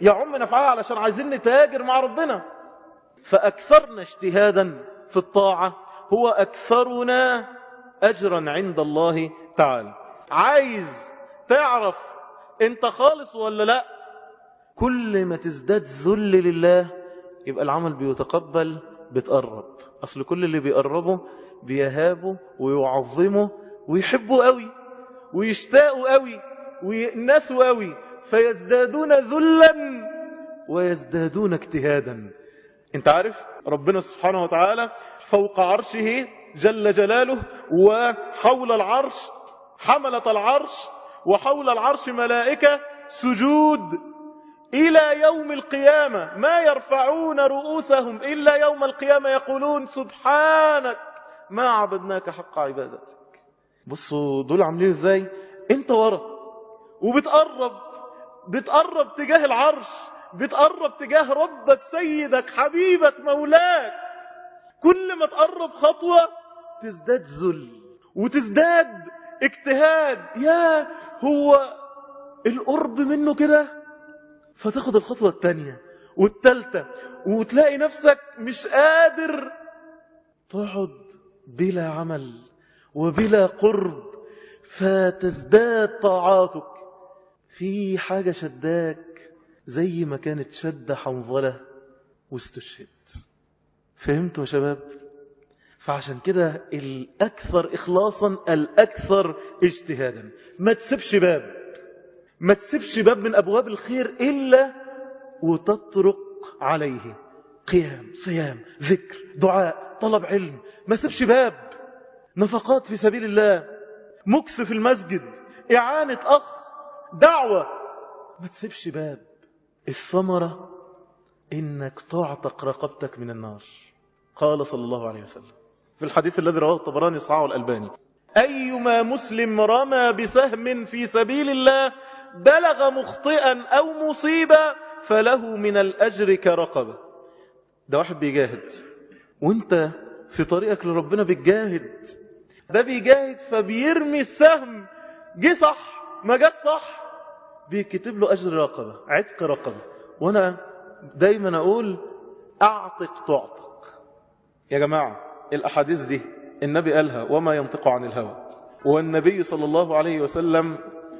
يعم نفعها علشان عايزين نتاجر مع ربنا فأكثرنا اجتهادا في الطاعة هو أكثرنا أجرا عند الله تعالى عايز تعرف انت خالص ولا لا كل ما تزداد ذل لله يبقى العمل بيتقبل بتقرب أصل كل اللي بيقربه بيهابه ويعظمه ويحبه قوي ويشتاقوا قوي ويأنسوا قوي فيزدادون ذلا ويزدادون اجتهادا انت عارف ربنا سبحانه وتعالى فوق عرشه جل جلاله وحول العرش حملة العرش وحول العرش ملائكة سجود إلى يوم القيامة ما يرفعون رؤوسهم إلا يوم القيامة يقولون سبحانك ما عبدناك حق عبادتك بصوا دول عاملين ازاي انت ورا وبتقرب بتقرب تجاه العرش بتقرب تجاه ربك سيدك حبيبك مولاك كل ما تقرب خطوة تزداد ذل وتزداد اجتهاد يا هو القرب منه كده فتاخد الخطوة التانية والتالتة وتلاقي نفسك مش قادر تقعد بلا عمل وبلا قرب فتزداد طاعاتك في حاجة شداك زي ما كانت شد حنظلة واستشهد فهمتوا يا شباب فعشان كده الأكثر إخلاصا الأكثر اجتهادا ما تسيبش باب ما تسيبش باب من أبواب الخير إلا وتطرق عليه قيام صيام ذكر دعاء طلب علم ما تسيبش باب نفقات في سبيل الله مكس في المسجد إعانة أخ دعوة ما تسيبش باب الثمرة إنك تعتق رقبتك من النار قال صلى الله عليه وسلم في الحديث الذي رواه الطبراني صححه الألباني أيما مسلم رمى بسهم في سبيل الله بلغ مخطئا أو مصيبة فله من الأجر كرقبة ده واحد بيجاهد وانت في طريقك لربنا بتجاهد ده بيجاهد فبيرمي السهم جه صح ما جت صح بيكتب له أجر رقبة عتق رقبة وأنا دايما أقول أعتق تعتق يا جماعة الأحاديث دي النبي قالها وما ينطق عن الهوى والنبي صلى الله عليه وسلم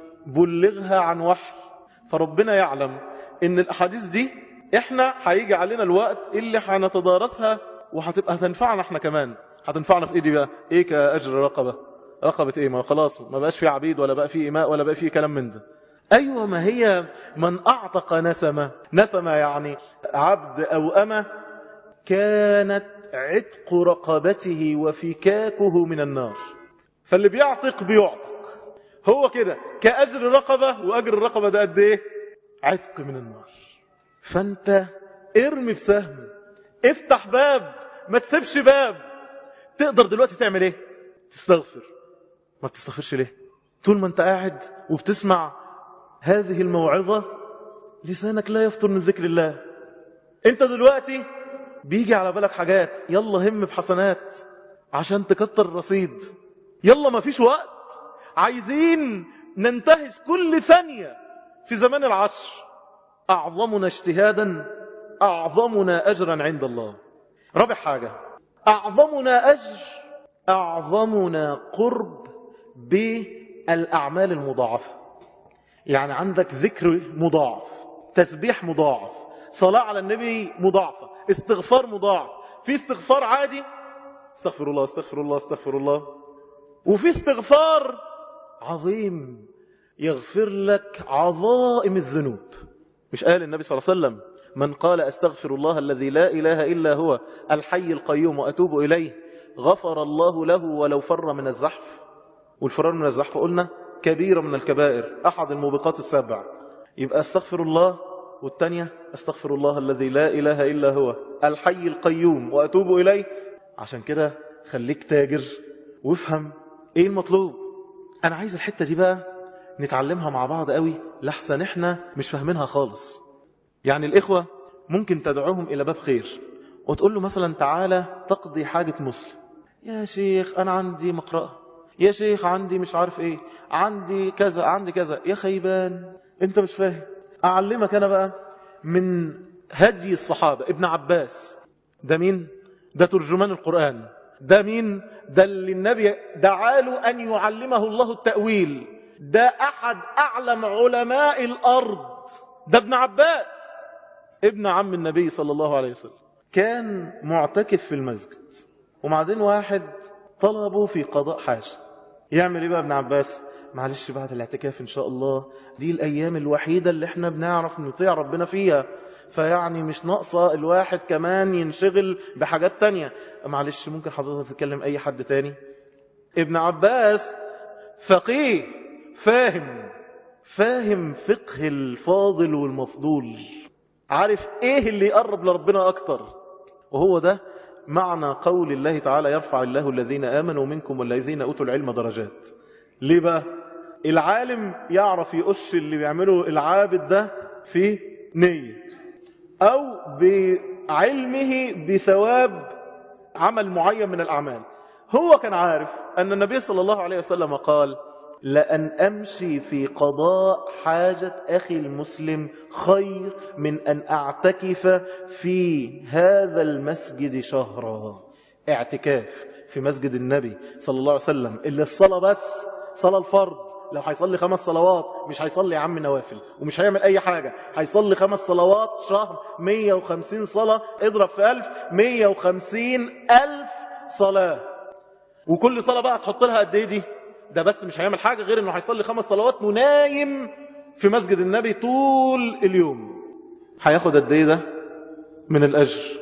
بلغها عن وحي فربنا يعلم ان الأحاديث دي احنا هيجي علينا الوقت اللي هنتدارسها وهتبقى هتنفعنا احنا كمان هتنفعنا في ايه دي بقى ايه كأجر رقبة رقبة ايه ما خلاص ما بقاش في عبيد ولا بقى في إماء ولا بقى في كلام من ده أيوة ما هي من أعتق نسمة نسمة يعني عبد أو أمة كانت عتق رقبته وفكاكه من النار فاللي بيعتق بيعتق هو كده كأجر رقبة وأجر الرقبة ده قد ايه عتق من النار فانت ارمي بسهم افتح باب ما تسيبش باب تقدر دلوقتي تعمل ايه تستغفر ما بتستغفرش ليه طول ما انت قاعد وبتسمع هذه الموعظة لسانك لا يفطر من ذكر الله انت دلوقتي بيجي على بالك حاجات يلا هم بحسنات عشان تكتر الرصيد يلا ما فيش وقت عايزين ننتهز كل ثانية في زمان العصر أعظمنا اجتهادا أعظمنا أجرا عند الله رابع حاجة أعظمنا أجر أعظمنا قرب بالأعمال المضاعفة يعني عندك ذكر مضاعف تسبيح مضاعف صلاة على النبي مضاعفة استغفار مضاعف في استغفار عادي استغفر الله استغفر الله استغفر الله وفي استغفار عظيم يغفر لك عظائم الذنوب مش قال النبي صلى الله عليه وسلم من قال استغفر الله الذي لا إله إلا هو الحي القيوم وأتوب إليه غفر الله له ولو فر من الزحف والفرار من الزحف قلنا كبيرة من الكبائر أحد الموبقات السبع يبقى استغفر الله والتانية استغفر الله الذي لا إله إلا هو الحي القيوم وأتوب إليه عشان كده خليك تاجر وافهم ايه المطلوب انا عايز الحتة دي بقى نتعلمها مع بعض قوي لحسن احنا مش فاهمينها خالص يعني الاخوة ممكن تدعوهم الى باب خير وتقول له مثلا تعالى تقضي حاجة مسلم يا شيخ انا عندي مقرأة يا شيخ عندي مش عارف ايه عندي كذا عندي كذا يا خيبان انت مش فاهم اعلمك انا بقى من هدي الصحابة ابن عباس ده مين ده ترجمان القرآن ده مين ده اللي النبي دعاله أن يعلمه الله التأويل ده أحد أعلم علماء الأرض ده ابن عباس ابن عم النبي صلى الله عليه وسلم كان معتكف في المسجد وبعدين واحد طلبه في قضاء حاجة يعمل ايه بقى ابن عباس معلش بعد الاعتكاف ان شاء الله دي الايام الوحيدة اللي احنا بنعرف نطيع ربنا فيها فيعني مش ناقصة الواحد كمان ينشغل بحاجات تانية معلش ممكن حضرتك تتكلم اي حد تاني ابن عباس فقيه فاهم فاهم فقه الفاضل والمفضول عارف ايه اللي يقرب لربنا اكتر وهو ده معنى قول الله تعالى يرفع الله الذين آمنوا منكم والذين أوتوا العلم درجات ليه بقى العالم يعرف يقش اللي بيعمله العابد ده في نية أو بعلمه بثواب عمل معين من الأعمال هو كان عارف أن النبي صلى الله عليه وسلم قال لأن أمشي في قضاء حاجة أخي المسلم خير من أن أعتكف في هذا المسجد شهرا اعتكاف في مسجد النبي صلى الله عليه وسلم اللي الصلاة بس صلاة الفرض لو هيصلي خمس صلوات مش هيصلي يا عم نوافل ومش هيعمل اي حاجة هيصلي خمس صلوات شهر 150 صلاة اضرب في ألف 150 ألف صلاة وكل صلاة بقى تحط لها قد ايه دي ده بس مش هيعمل حاجة غير انه هيصلي خمس صلوات ونايم في مسجد النبي طول اليوم هياخد قد ايه ده من الاجر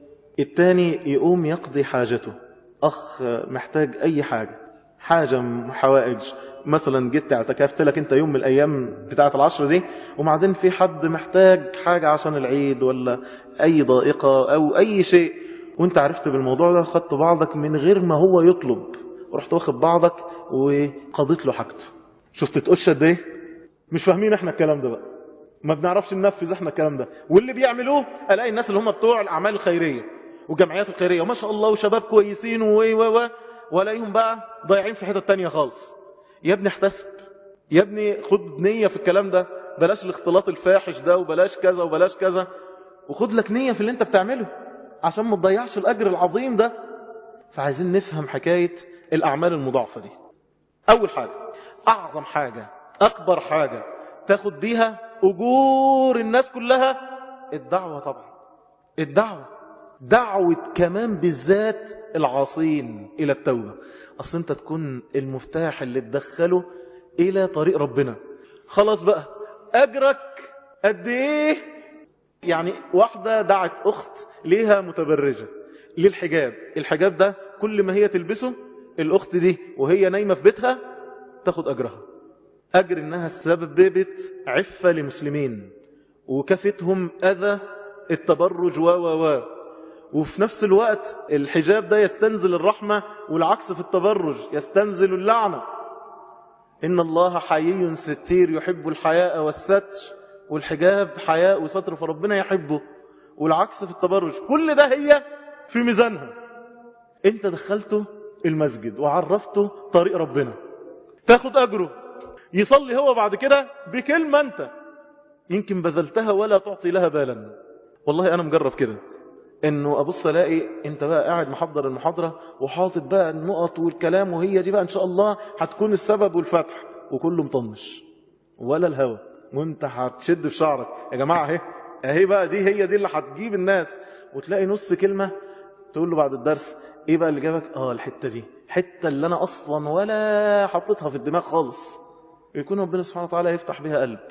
التاني يقوم يقضي حاجته اخ محتاج اي حاجة حاجة حوائج مثلا جيت اعتكفت لك انت يوم من الايام بتاعة العشر دي وبعدين في حد محتاج حاجة عشان العيد ولا اي ضائقة او اي شيء وانت عرفت بالموضوع ده خدت بعضك من غير ما هو يطلب ورحت واخد بعضك وقضيت له حاجته شفت تقش قد ايه مش فاهمين احنا الكلام ده بقى ما بنعرفش ننفذ احنا الكلام ده واللي بيعملوه الاقي الناس اللي هم بتوع الاعمال الخيريه والجمعيات الخيريه وما شاء الله وشباب كويسين و و و والاقيهم بقى ضايعين في حته تانية خالص يا ابني احتسب يا ابني خد نيه في الكلام ده بلاش الاختلاط الفاحش ده وبلاش كذا وبلاش كذا وخد لك نيه في اللي انت بتعمله عشان ما تضيعش الاجر العظيم ده فعايزين نفهم حكايه الأعمال المضاعفة دي أول حاجة أعظم حاجة أكبر حاجة تاخد بيها أجور الناس كلها الدعوة طبعا الدعوة دعوة كمان بالذات العاصين إلى التوبة أصل أنت تكون المفتاح اللي تدخله إلى طريق ربنا خلاص بقى أجرك قد إيه يعني واحدة دعت أخت ليها متبرجة للحجاب الحجاب ده كل ما هي تلبسه الأخت دي وهي نايمة في بيتها تاخد أجرها أجر إنها سببت عفة لمسلمين وكفتهم أذى التبرج و و و وفي نفس الوقت الحجاب ده يستنزل الرحمة والعكس في التبرج يستنزل اللعنة إن الله حيي ستير يحب الحياء والستر والحجاب حياء وستر فربنا يحبه والعكس في التبرج كل ده هي في ميزانها انت دخلته المسجد وعرفته طريق ربنا تاخد أجره يصلي هو بعد كده بكلمة أنت يمكن بذلتها ولا تعطي لها بالا والله أنا مجرب كده انه ابص الاقي انت بقى قاعد محضر المحاضرة وحاطط بقى النقط والكلام وهي دي بقى ان شاء الله هتكون السبب والفتح وكله مطنش ولا الهوى وانت هتشد في شعرك يا جماعة اهي اهي بقى دي هي دي اللي هتجيب الناس وتلاقي نص كلمة تقول له بعد الدرس ايه بقى اللي جابك اه الحتة دي حتة اللي انا اصلا ولا حطيتها في الدماغ خالص يكون ربنا سبحانه وتعالى يفتح بها قلب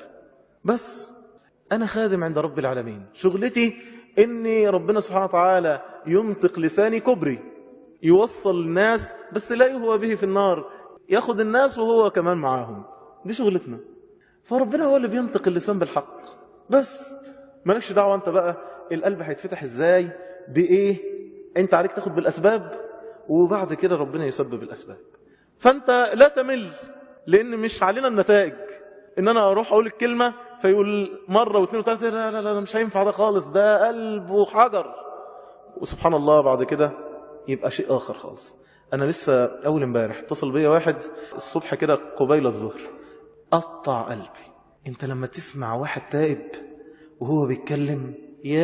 بس انا خادم عند رب العالمين شغلتي اني ربنا سبحانه وتعالى ينطق لساني كبري يوصل الناس بس لا يهوى به في النار ياخد الناس وهو كمان معاهم دي شغلتنا فربنا هو اللي بينطق اللسان بالحق بس مالكش دعوة انت بقى القلب هيتفتح ازاي بايه انت عليك تاخد بالاسباب وبعد كده ربنا يسبب الاسباب فانت لا تمل لان مش علينا النتائج ان انا اروح اقول الكلمة فيقول مرة واثنين وثلاثة لا لا لا مش هينفع ده خالص ده قلب حجر وسبحان الله بعد كده يبقى شيء اخر خالص انا لسه اول امبارح اتصل بيا واحد الصبح كده قبيل الظهر قطع قلبي انت لما تسمع واحد تائب وهو بيتكلم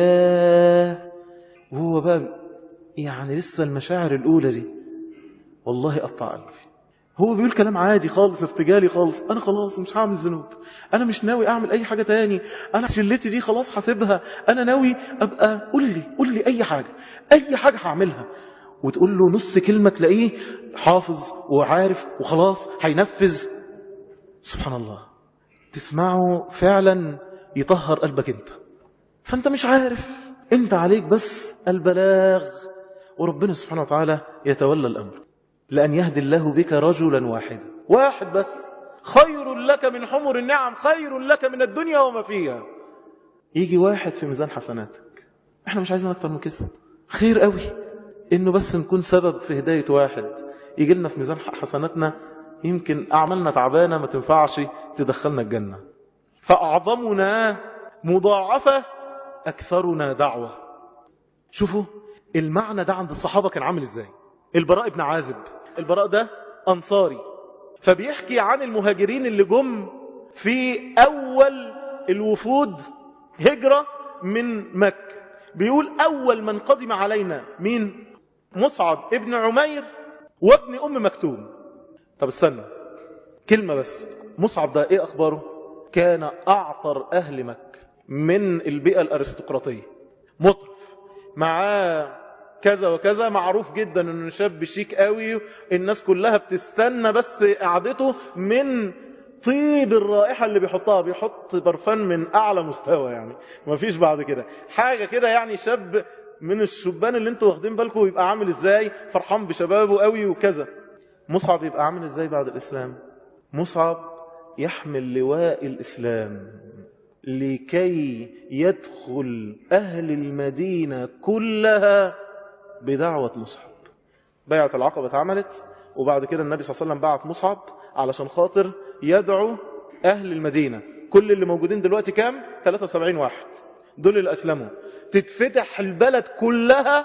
يا وهو بقى يعني لسه المشاعر الأولى دي والله قطع قلبي هو بيقول كلام عادي خالص ارتجالي خالص انا خلاص مش هعمل ذنوب انا مش ناوي اعمل اي حاجة تاني انا شلتي دي خلاص حاسبها انا ناوي ابقى قول لي قول لي اي حاجة اي حاجة هعملها وتقول له نص كلمة تلاقيه حافظ وعارف وخلاص هينفذ سبحان الله تسمعه فعلا يطهر قلبك انت فانت مش عارف انت عليك بس البلاغ وربنا سبحانه وتعالى يتولى الامر لأن يهدي الله بك رجلا واحدا واحد بس خير لك من حمر النعم خير لك من الدنيا وما فيها يجي واحد في ميزان حسناتك احنا مش عايزين اكتر من كده خير قوي انه بس نكون سبب في هداية واحد يجي لنا في ميزان حسناتنا يمكن اعمالنا تعبانة ما تنفعش تدخلنا الجنة فاعظمنا مضاعفة اكثرنا دعوة شوفوا المعنى ده عند الصحابة كان عامل ازاي البراء بن عازب البراء ده أنصاري فبيحكي عن المهاجرين اللي جم في أول الوفود هجرة من مكة بيقول أول من قدم علينا مين مصعب ابن عمير وابن أم مكتوم طب استنى كلمة بس مصعب ده ايه أخباره كان أعطر أهل مكة من البيئة الأرستقراطية مطرف معاه كذا وكذا معروف جدا انه شاب شيك قوي الناس كلها بتستنى بس قعدته من طيب الرائحة اللي بيحطها بيحط برفان من اعلى مستوى يعني ما فيش بعد كده حاجة كده يعني شاب من الشبان اللي انتوا واخدين بالكم يبقى عامل ازاي فرحان بشبابه قوي وكذا مصعب يبقى عامل ازاي بعد الاسلام مصعب يحمل لواء الاسلام لكي يدخل اهل المدينة كلها بدعوة مصعب بيعة العقبة اتعملت وبعد كده النبي صلى الله عليه وسلم بعت مصعب علشان خاطر يدعو أهل المدينة كل اللي موجودين دلوقتي كام 73 واحد دول اللي أسلموا تتفتح البلد كلها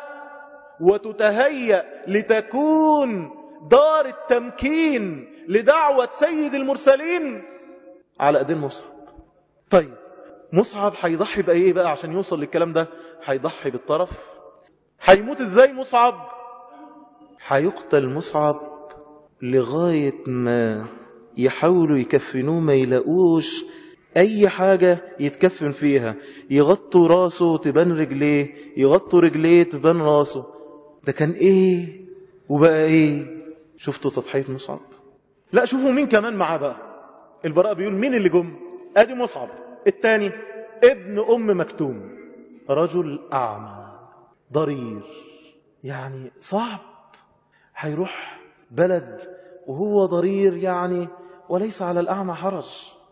وتتهيأ لتكون دار التمكين لدعوة سيد المرسلين على أيدين مصعب طيب مصعب هيضحي بأيه بقى عشان يوصل للكلام ده هيضحي بالطرف هيموت ازاي مصعب هيقتل مصعب لغاية ما يحاولوا يكفنوه ما يلاقوش اي حاجة يتكفن فيها يغطوا راسه تبان رجليه يغطوا رجليه تبان راسه ده كان ايه وبقى ايه شفتوا تضحية مصعب لا شوفوا مين كمان معاه بقى البراء بيقول مين اللي جم ادي مصعب التاني ابن ام مكتوم رجل اعمى ضرير يعني صعب هيروح بلد وهو ضرير يعني وليس على الأعمى حرج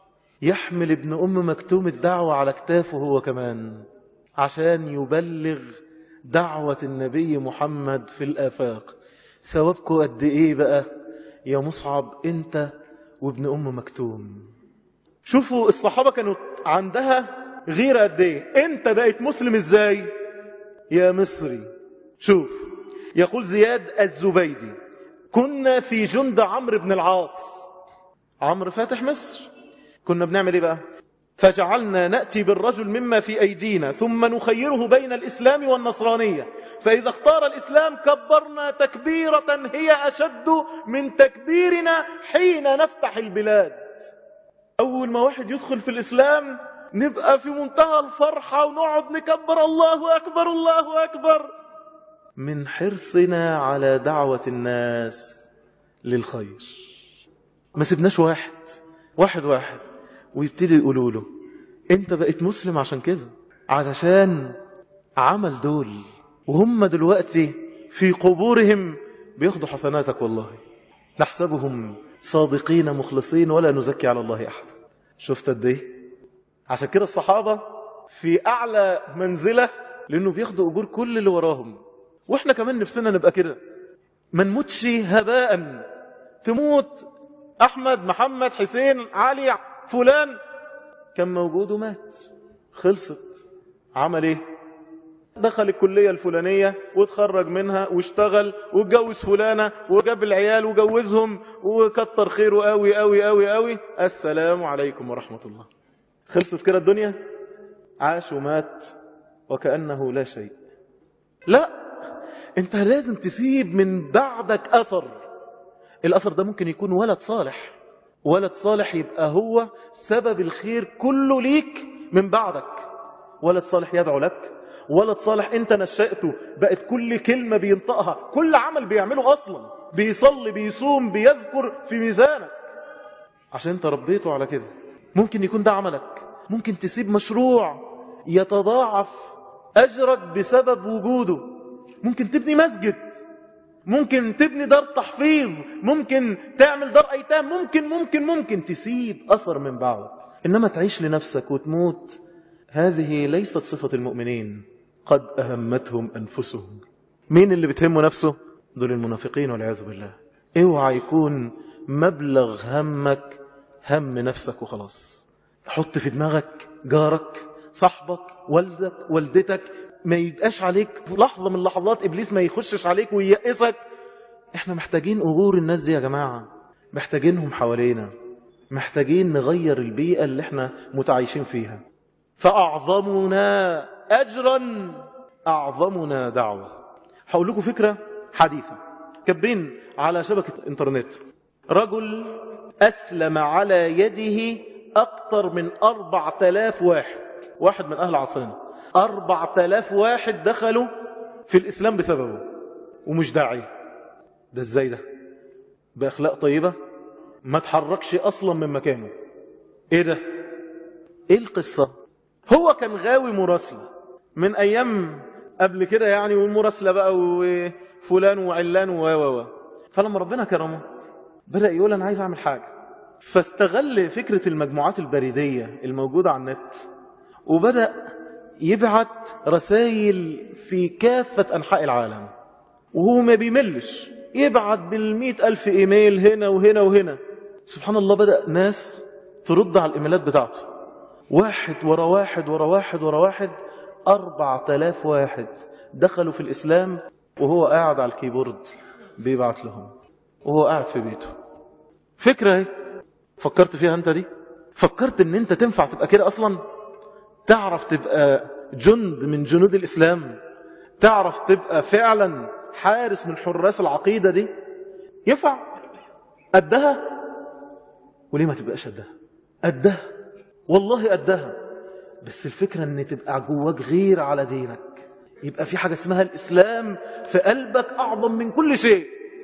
يحمل ابن أم مكتوم الدعوة على كتافه هو كمان عشان يبلغ دعوة النبي محمد في الآفاق ثوابكم قد إيه بقى يا مصعب أنت وابن أم مكتوم شوفوا الصحابة كانوا عندها غيرة قد إيه أنت بقيت مسلم إزاي يا مصري شوف يقول زياد الزبيدي كنا في جند عمرو بن العاص عمرو فاتح مصر كنا بنعمل ايه بقى فجعلنا نأتي بالرجل مما في أيدينا ثم نخيره بين الإسلام والنصرانية فإذا اختار الإسلام كبرنا تكبيرة هي أشد من تكبيرنا حين نفتح البلاد أول ما واحد يدخل في الإسلام نبقى في منتهى الفرحة ونقعد نكبر الله أكبر الله أكبر من حرصنا على دعوة الناس للخير ما سيبناش واحد واحد واحد ويبتدي يقولوا له انت بقيت مسلم عشان كده علشان عمل دول وهم دلوقتي في قبورهم بياخدوا حسناتك والله نحسبهم صادقين مخلصين ولا نزكي على الله أحد شفت قد ايه عشان كده الصحابة في أعلى منزلة لأنه بياخدوا أجور كل اللي وراهم وإحنا كمان نفسنا نبقى كده ما نموتش هباء تموت أحمد محمد حسين علي فلان كان موجود ومات خلصت عمل ايه دخل الكلية الفلانية واتخرج منها واشتغل واتجوز فلانة وجاب العيال وجوزهم وكتر خيره قوي قوي قوي قوي السلام عليكم ورحمة الله خلصت كده الدنيا عاش ومات وكأنه لا شيء لا انت لازم تسيب من بعدك أثر الأثر ده ممكن يكون ولد صالح ولد صالح يبقى هو سبب الخير كله ليك من بعدك ولد صالح يدعو لك ولد صالح انت نشأته بقت كل كلمة بينطقها كل عمل بيعمله أصلا بيصلي بيصوم بيذكر في ميزانك عشان انت ربيته على كده ممكن يكون ده عملك ممكن تسيب مشروع يتضاعف أجرك بسبب وجوده ممكن تبني مسجد ممكن تبني دار تحفيظ ممكن تعمل دار أيتام ممكن ممكن ممكن تسيب أثر من بعض إنما تعيش لنفسك وتموت هذه ليست صفة المؤمنين قد أهمتهم أنفسهم مين اللي بتهمه نفسه دول المنافقين والعياذ بالله اوعى يكون مبلغ همك هم نفسك وخلاص حط في دماغك جارك صاحبك والدك والدتك ما يبقاش عليك لحظة من لحظات إبليس ما يخشش عليك وييأسك احنا محتاجين أجور الناس دي يا جماعة محتاجينهم حوالينا محتاجين نغير البيئة اللي احنا متعايشين فيها فأعظمنا أجرا أعظمنا دعوة هقول لكم فكرة حديثة كبين على شبكة انترنت رجل أسلم على يده أكثر من أربع تلاف واحد واحد من أهل عصرنا أربع تلاف واحد دخلوا في الإسلام بسببه ومش داعي ده ازاي ده بأخلاق طيبة ما تحركش أصلا من مكانه ايه ده ايه القصة هو كان غاوي مراسلة من أيام قبل كده يعني والمراسلة بقى وفلان وعلان و و و فلما ربنا كرمه بدأ يقول أنا عايز أعمل حاجة فاستغل فكرة المجموعات البريدية الموجودة على النت وبدأ يبعت رسائل في كافة أنحاء العالم وهو ما بيملش يبعت بالمئة ألف إيميل هنا وهنا وهنا سبحان الله بدأ ناس ترد على الإيميلات بتاعته واحد ورا واحد ورا واحد ورا واحد أربع تلاف واحد دخلوا في الإسلام وهو قاعد على الكيبورد بيبعت لهم وهو قاعد في بيته فكرة ايه فكرت فيها انت دي فكرت ان انت تنفع تبقى كده اصلا تعرف تبقى جند من جنود الاسلام تعرف تبقى فعلا حارس من حراس العقيدة دي ينفع قدها وليه ما تبقاش قدها قدها والله قدها بس الفكرة ان تبقى جواك غير على دينك يبقى في حاجة اسمها الاسلام في قلبك اعظم من كل شيء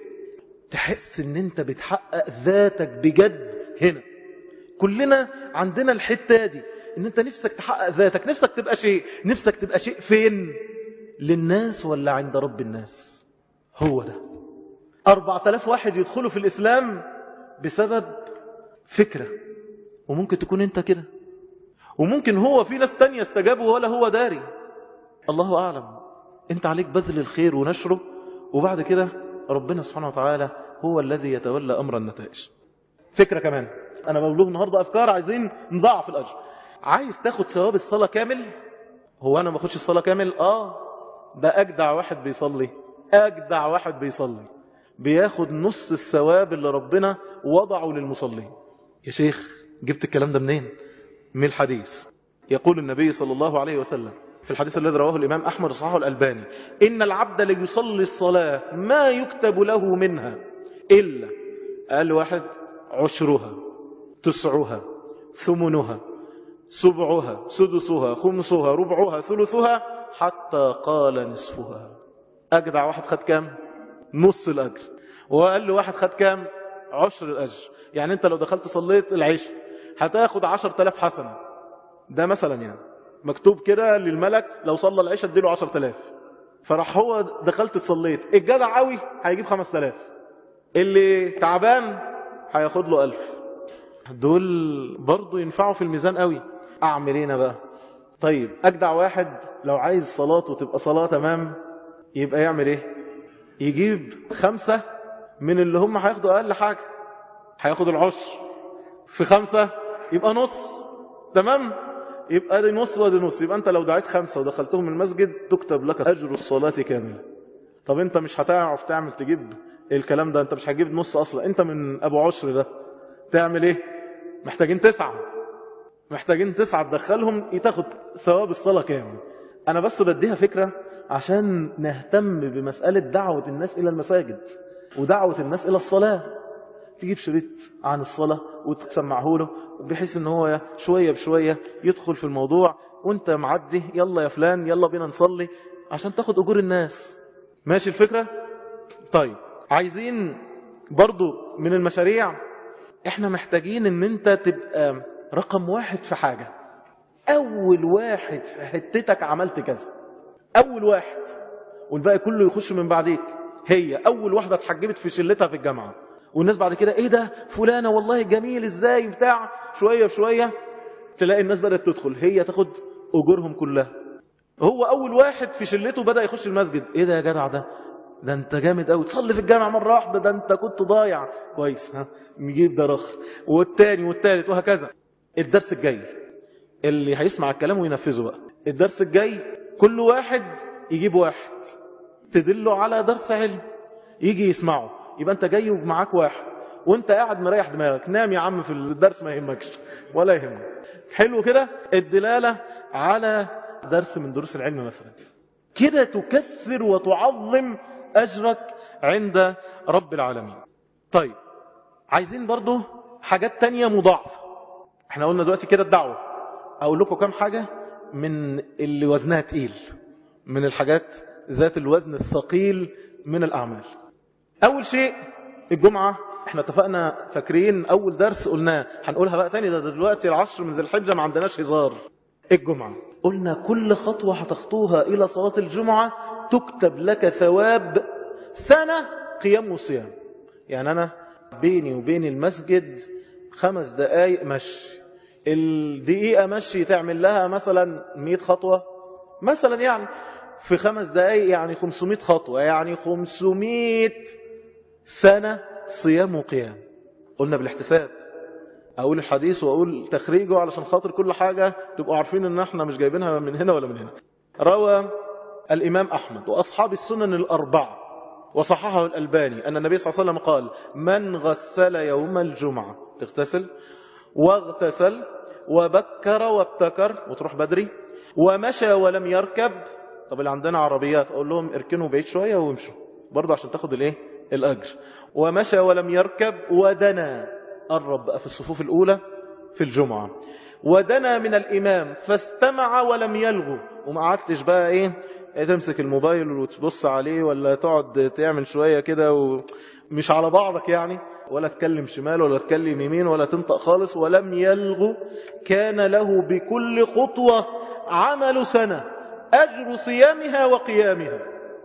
تحس ان انت بتحقق ذاتك بجد هنا كلنا عندنا الحتة دي ان انت نفسك تحقق ذاتك نفسك تبقى شيء نفسك تبقى شيء فين للناس ولا عند رب الناس هو ده أربعة آلاف واحد يدخلوا في الإسلام بسبب فكرة وممكن تكون انت كده وممكن هو في ناس تانية استجابوا ولا هو داري الله أعلم انت عليك بذل الخير ونشره وبعد كده ربنا سبحانه وتعالى هو الذي يتولى أمر النتائج فكرة كمان أنا بقول النهاردة أفكار عايزين نضاعف الأجر عايز تاخد ثواب الصلاة كامل هو أنا ما أخدش الصلاة كامل آه ده أجدع واحد بيصلي أجدع واحد بيصلي بياخد نص الثواب اللي ربنا وضعه للمصلين يا شيخ جبت الكلام ده منين من الحديث يقول النبي صلى الله عليه وسلم في الحديث الذي رواه الإمام أحمد صححه الألباني إن العبد ليصلي الصلاة ما يكتب له منها إلا قال واحد عشرها تسعها ثمنها سبعها سدسها خمسها ربعها ثلثها حتى قال نصفها أجدع واحد خد كام نص الأجر وقال له واحد خد كام عشر الأجر يعني أنت لو دخلت صليت العشر هتاخد عشر تلاف حسنة ده مثلا يعني مكتوب كده للملك لو صلى العشاء اديله عشر تلاف فراح هو دخلت تصليت الجدع قوي هيجيب خمس تلاف اللي تعبان هياخد له ألف دول برضو ينفعوا في الميزان قوي أعمل ايه بقى طيب أجدع واحد لو عايز صلاته تبقى صلاة تمام يبقى يعمل ايه يجيب خمسة من اللي هم هياخدوا أقل حاجة هياخد العشر في خمسة يبقى نص تمام يبقى دي نص ودي نص يبقى انت لو دعيت خمسة ودخلتهم المسجد تكتب لك أجر الصلاة كاملة طب انت مش هتعرف تعمل تجيب الكلام ده انت مش هتجيب نص اصلا انت من ابو عشر ده تعمل ايه محتاجين تسعة محتاجين تسعة تدخلهم تاخد ثواب الصلاة كامل أنا بس بديها فكرة عشان نهتم بمسألة دعوة الناس إلى المساجد ودعوة الناس إلى الصلاة تجيب شريط عن الصلاة وتسمعه له بحيث ان هو شوية بشوية يدخل في الموضوع وانت معدي يلا يا فلان يلا بينا نصلي عشان تاخد أجور الناس ماشي الفكرة طيب عايزين برضو من المشاريع احنا محتاجين ان انت تبقى رقم واحد في حاجة اول واحد في حتتك عملت كذا اول واحد والباقي كله يخش من بعديك هي اول واحدة اتحجبت في شلتها في الجامعة والناس بعد كده ايه ده فلانة والله جميل ازاي بتاع شوية بشوية تلاقي الناس بدأت تدخل هي تاخد اجورهم كلها هو اول واحد في شلته بدأ يخش المسجد ايه ده يا جدع ده ده انت جامد قوي تصلي في الجامعة مرة واحدة ده انت كنت ضايع كويس ها نجيب ده رخ والتاني والتالت وهكذا الدرس الجاي اللي هيسمع الكلام وينفذه بقى الدرس الجاي كل واحد يجيب واحد تدله على درس علم يجي يسمعه يبقى انت جاي ومعاك واحد وانت قاعد مريح دماغك نام يا عم في الدرس ما يهمكش ولا يهمك حلو كده الدلالة على درس من دروس العلم مثلا كده تكثر وتعظم أجرك عند رب العالمين طيب عايزين برضو حاجات تانية مضاعفة احنا قلنا دلوقتي كده الدعوة اقول لكم كم حاجة من اللي وزنها تقيل من الحاجات ذات الوزن الثقيل من الأعمال أول شيء الجمعة احنا اتفقنا فاكرين أول درس قلناه هنقولها بقى تاني ده دلوقتي العشر من ذي الحجة ما عندناش هزار الجمعة قلنا كل خطوة هتخطوها إلى صلاة الجمعة تكتب لك ثواب سنة قيام وصيام يعني أنا بيني وبين المسجد خمس دقايق مشي الدقيقة مشي تعمل لها مثلا 100 خطوة مثلا يعني في خمس دقايق يعني 500 خطوة يعني 500 سنة صيام وقيام قلنا بالاحتساب اقول الحديث واقول تخريجه علشان خاطر كل حاجة تبقوا عارفين ان احنا مش جايبينها من هنا ولا من هنا روى الامام احمد واصحاب السنن الاربعة وصححه الالباني ان النبي صلى الله عليه وسلم قال من غسل يوم الجمعة تغتسل واغتسل وبكر وابتكر وتروح بدري ومشى ولم يركب طب اللي عندنا عربيات اقول لهم اركنوا بعيد شوية وامشوا برضه عشان تاخد الايه الاجر ومشى ولم يركب ودنا قرب بقى في الصفوف الاولى في الجمعة ودنا من الامام فاستمع ولم يلغو وما قعدتش بقى ايه تمسك الموبايل وتبص عليه ولا تقعد تعمل شوية كده ومش على بعضك يعني ولا تكلم شمال ولا تكلم يمين ولا تنطق خالص ولم يلغو كان له بكل خطوة عمل سنة أجر صيامها وقيامها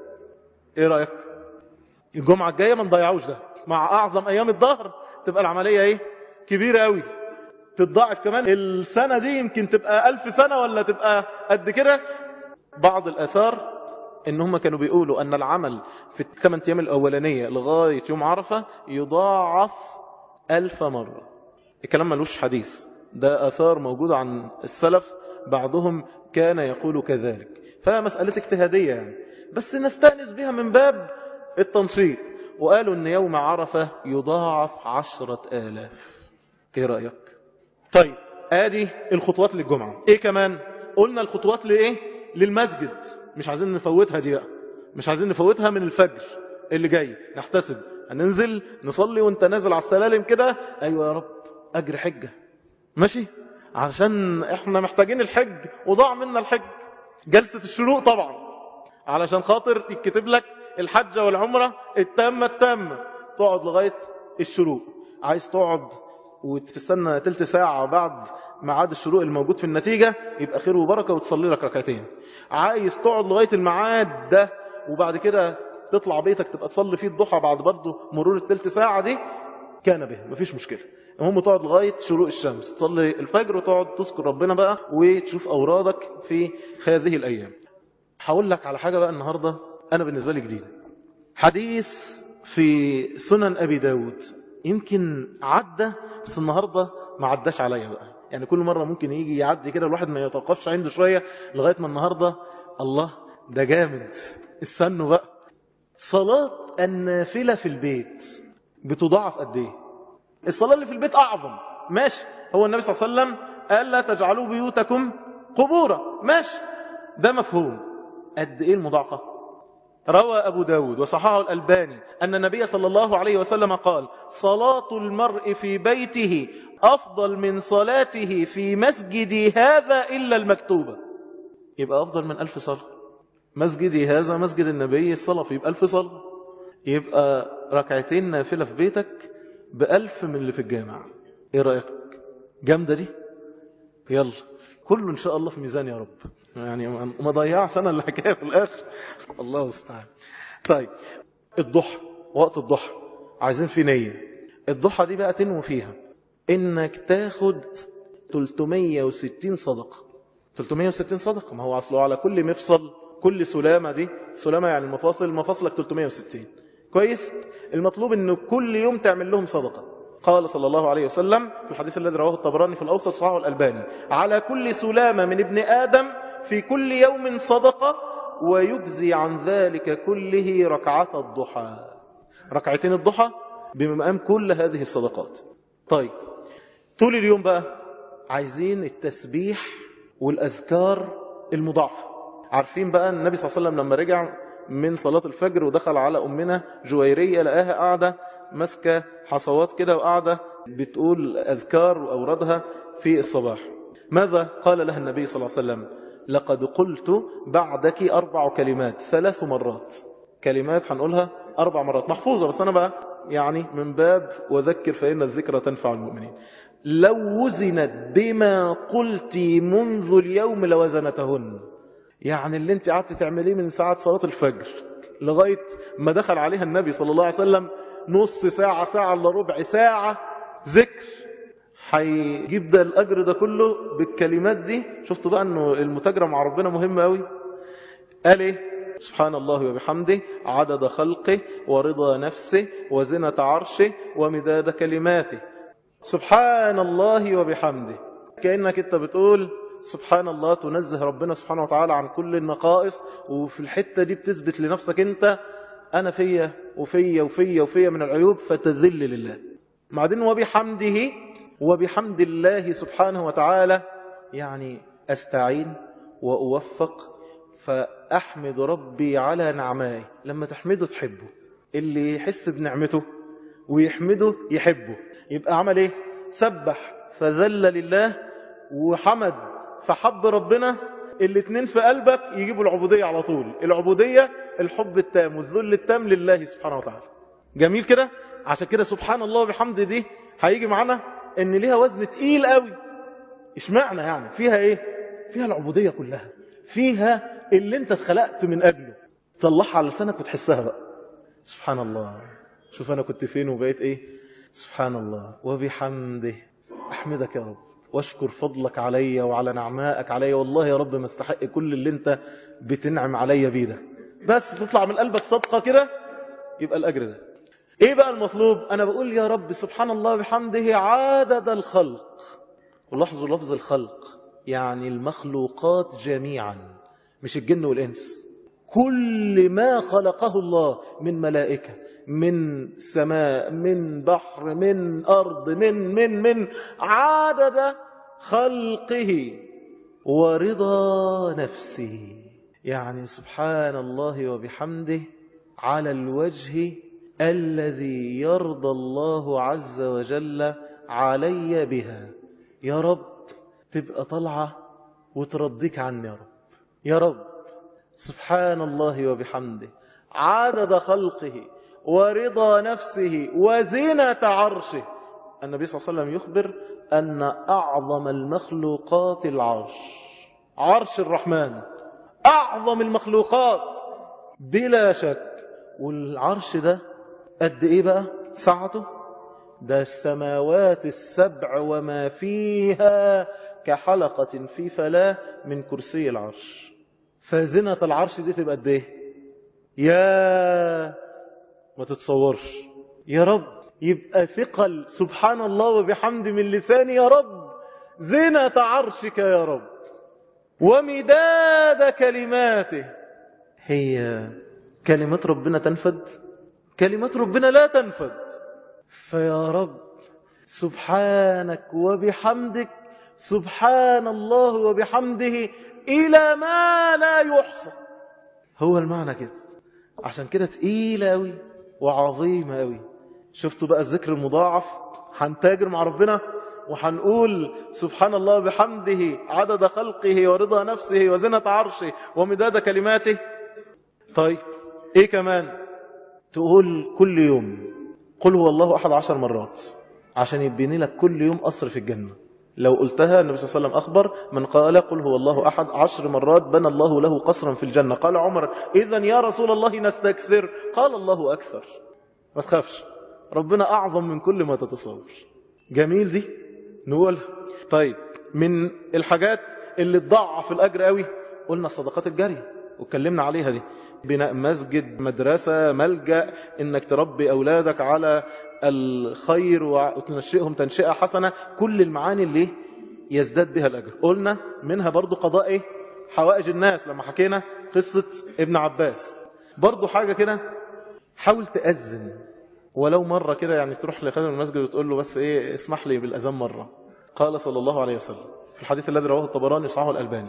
ايه رأيك الجمعة الجاية ما نضيعوش ده مع أعظم أيام الظهر تبقى العملية ايه كبيرة قوي تتضاعف كمان السنة دي يمكن تبقى ألف سنة ولا تبقى قد كده بعض الأثار ان هم كانوا بيقولوا ان العمل في الثمان ايام الاولانية لغاية يوم عرفة يضاعف الف مرة الكلام ملوش حديث ده اثار موجودة عن السلف بعضهم كان يقول كذلك فمسألة اجتهادية يعني بس نستأنس بها من باب التنشيط وقالوا ان يوم عرفة يضاعف عشرة آلاف ايه رأيك طيب ادي الخطوات للجمعة ايه كمان قلنا الخطوات لايه للمسجد مش عايزين نفوتها دي بقى مش عايزين نفوتها من الفجر اللي جاي نحتسب هننزل نصلي وانت نازل على السلالم كده ايوه يا رب اجر حجة ماشي عشان احنا محتاجين الحج وضاع منا الحج جلسة الشروق طبعا علشان خاطر يتكتب لك الحجة والعمرة التامة التامة تقعد لغاية الشروق عايز تقعد وتستنى تلت ساعة بعد ميعاد الشروق الموجود في النتيجة يبقى خير وبركة وتصلي لك ركعتين عايز تقعد لغاية الميعاد ده وبعد كده تطلع بيتك تبقى تصلي فيه الضحى بعد برضه مرور التلت ساعة دي كان به مفيش مشكلة المهم تقعد لغاية شروق الشمس تصلي الفجر وتقعد تذكر ربنا بقى وتشوف أورادك في هذه الأيام هقول لك على حاجة بقى النهاردة أنا بالنسبة لي جديدة حديث في سنن أبي داود يمكن عدى بس النهاردة ما عداش عليا بقى يعني كل مرة ممكن يجي يعدي كده الواحد ما يتوقفش عنده شوية لغاية ما النهاردة الله ده جامد استنوا بقى صلاة النافلة في البيت بتضاعف قد ايه الصلاة اللي في البيت أعظم ماشي هو النبي صلى الله عليه وسلم قال لا تجعلوا بيوتكم قبورا ماشي ده مفهوم قد ايه المضاعفة روى أبو داود وصححه الألباني أن النبي صلى الله عليه وسلم قال صلاة المرء في بيته أفضل من صلاته في مسجدي هذا إلا المكتوبة يبقى أفضل من ألف صلاة مسجدي هذا مسجد النبي الصلاة فيه بألف صلاة يبقى ركعتين نافلة في بيتك بألف من اللي في الجامع ايه رأيك جامدة دي يلا كله ان شاء الله في ميزان يا رب يعني ما ضيع سنة الحكاية في الاخر الله استعان طيب الضحى وقت الضحى عايزين في نية الضحى دي بقى تنوي فيها انك تاخد 360 صدقة 360 صدقة ما هو اصله على كل مفصل كل سلامة دي سلامة يعني المفاصل مفاصلك 360 كويس المطلوب انه كل يوم تعمل لهم صدقة قال صلى الله عليه وسلم في الحديث الذي رواه الطبراني في الأوسط صحيح الألباني على كل سلامة من ابن آدم في كل يوم صدقة ويجزي عن ذلك كله ركعة الضحى ركعتين الضحى بمقام كل هذه الصدقات طيب طول اليوم بقى عايزين التسبيح والأذكار المضاعفة عارفين بقى النبي صلى الله عليه وسلم لما رجع من صلاة الفجر ودخل على أمنا جويرية لقاها قاعدة ماسكة حصوات كده وقاعدة بتقول أذكار وأوردها في الصباح ماذا قال لها النبي صلى الله عليه وسلم لقد قلت بعدك أربع كلمات ثلاث مرات كلمات هنقولها أربع مرات محفوظة بس أنا بقى يعني من باب وذكر فإن الذكرى تنفع المؤمنين لو وزنت بما قلت منذ اليوم لوزنتهن يعني اللي انت قعدت تعمليه من ساعة صلاة الفجر لغاية ما دخل عليها النبي صلى الله عليه وسلم نص ساعة ساعة الا ربع ساعة ذكر هيجيب ده الأجر ده كله بالكلمات دي شفتوا بقى أنه المتاجرة مع ربنا مهمة أوي قال إيه سبحان الله وبحمده عدد خلقه ورضا نفسه وزنة عرشه ومداد كلماته سبحان الله وبحمده كأنك انت بتقول سبحان الله تنزه ربنا سبحانه وتعالى عن كل النقائص وفي الحتة دي بتثبت لنفسك انت أنا فيا وفيا وفيا وفيا من العيوب فتذل لله بعدين وبحمده وبحمد الله سبحانه وتعالى يعني أستعين وأوفق فأحمد ربي على نعمائه لما تحمده تحبه اللي يحس بنعمته ويحمده يحبه يبقى عمل ايه سبح فذل لله وحمد فحب ربنا الاثنين في قلبك يجيبوا العبودية على طول العبودية الحب التام والذل التام لله سبحانه وتعالى جميل كده عشان كده سبحان الله وبحمد دي هيجي معانا ان ليها وزن تقيل قوي اشمعنى يعني فيها ايه فيها العبودية كلها فيها اللي انت اتخلقت من اجله طلعها على لسانك وتحسها بقى سبحان الله شوف انا كنت فين وبقيت ايه سبحان الله وبحمده احمدك يا رب واشكر فضلك علي وعلى نعمائك علي والله يا رب ما استحق كل اللي انت بتنعم علي بيه ده بس تطلع من قلبك صدقة كده يبقى الأجر ده ايه بقى المطلوب انا بقول يا رب سبحان الله بحمده عدد الخلق ولاحظوا لفظ الخلق يعني المخلوقات جميعا مش الجن والإنس كل ما خلقه الله من ملائكة من سماء من بحر من أرض من من من عدد خلقه ورضا نفسه يعني سبحان الله وبحمده على الوجه الذي يرضى الله عز وجل علي بها يا رب تبقى طلعة وترضيك عني يا رب يا رب سبحان الله وبحمده عدد خلقه ورضا نفسه وزنة عرشه النبي صلى الله عليه وسلم يخبر أن أعظم المخلوقات العرش عرش الرحمن أعظم المخلوقات بلا شك والعرش ده قد إيه بقى ساعته ده السماوات السبع وما فيها كحلقة في فلاة من كرسي العرش فزنة العرش دي تبقى قد ايه يا ما تتصورش يا رب يبقى ثقل سبحان الله وبحمد من لساني يا رب زنة عرشك يا رب ومداد كلماته هي كلمات ربنا تنفد كلمات ربنا لا تنفد فيا رب سبحانك وبحمدك سبحان الله وبحمده إلى ما لا يحصى هو المعنى كده عشان كده تقيلة أوي وعظيمة أوي شفتوا بقى الذكر المضاعف هنتاجر مع ربنا وهنقول سبحان الله بحمده عدد خلقه ورضا نفسه وزنة عرشه ومداد كلماته طيب ايه كمان تقول كل يوم قل هو الله أحد عشر مرات عشان يبني لك كل يوم قصر في الجنة لو قلتها النبي صلى الله عليه وسلم أخبر من قال قل هو الله أحد عشر مرات بنى الله له قصرا في الجنة قال عمر إذا يا رسول الله نستكثر قال الله أكثر ما تخافش ربنا أعظم من كل ما تتصور جميل دي نقول طيب من الحاجات اللي تضعف الأجر قوي قلنا الصدقات الجارية واتكلمنا عليها دي بناء مسجد مدرسة ملجأ انك تربي اولادك على الخير وتنشئهم تنشئة حسنة كل المعاني اللي يزداد بها الاجر قلنا منها برضو قضاء ايه حوائج الناس لما حكينا قصة ابن عباس برضو حاجة كده حاول تأذن ولو مرة كده يعني تروح لخادم المسجد وتقول له بس ايه اسمح لي بالأذان مرة قال صلى الله عليه وسلم في الحديث الذي رواه الطبراني صححه الألباني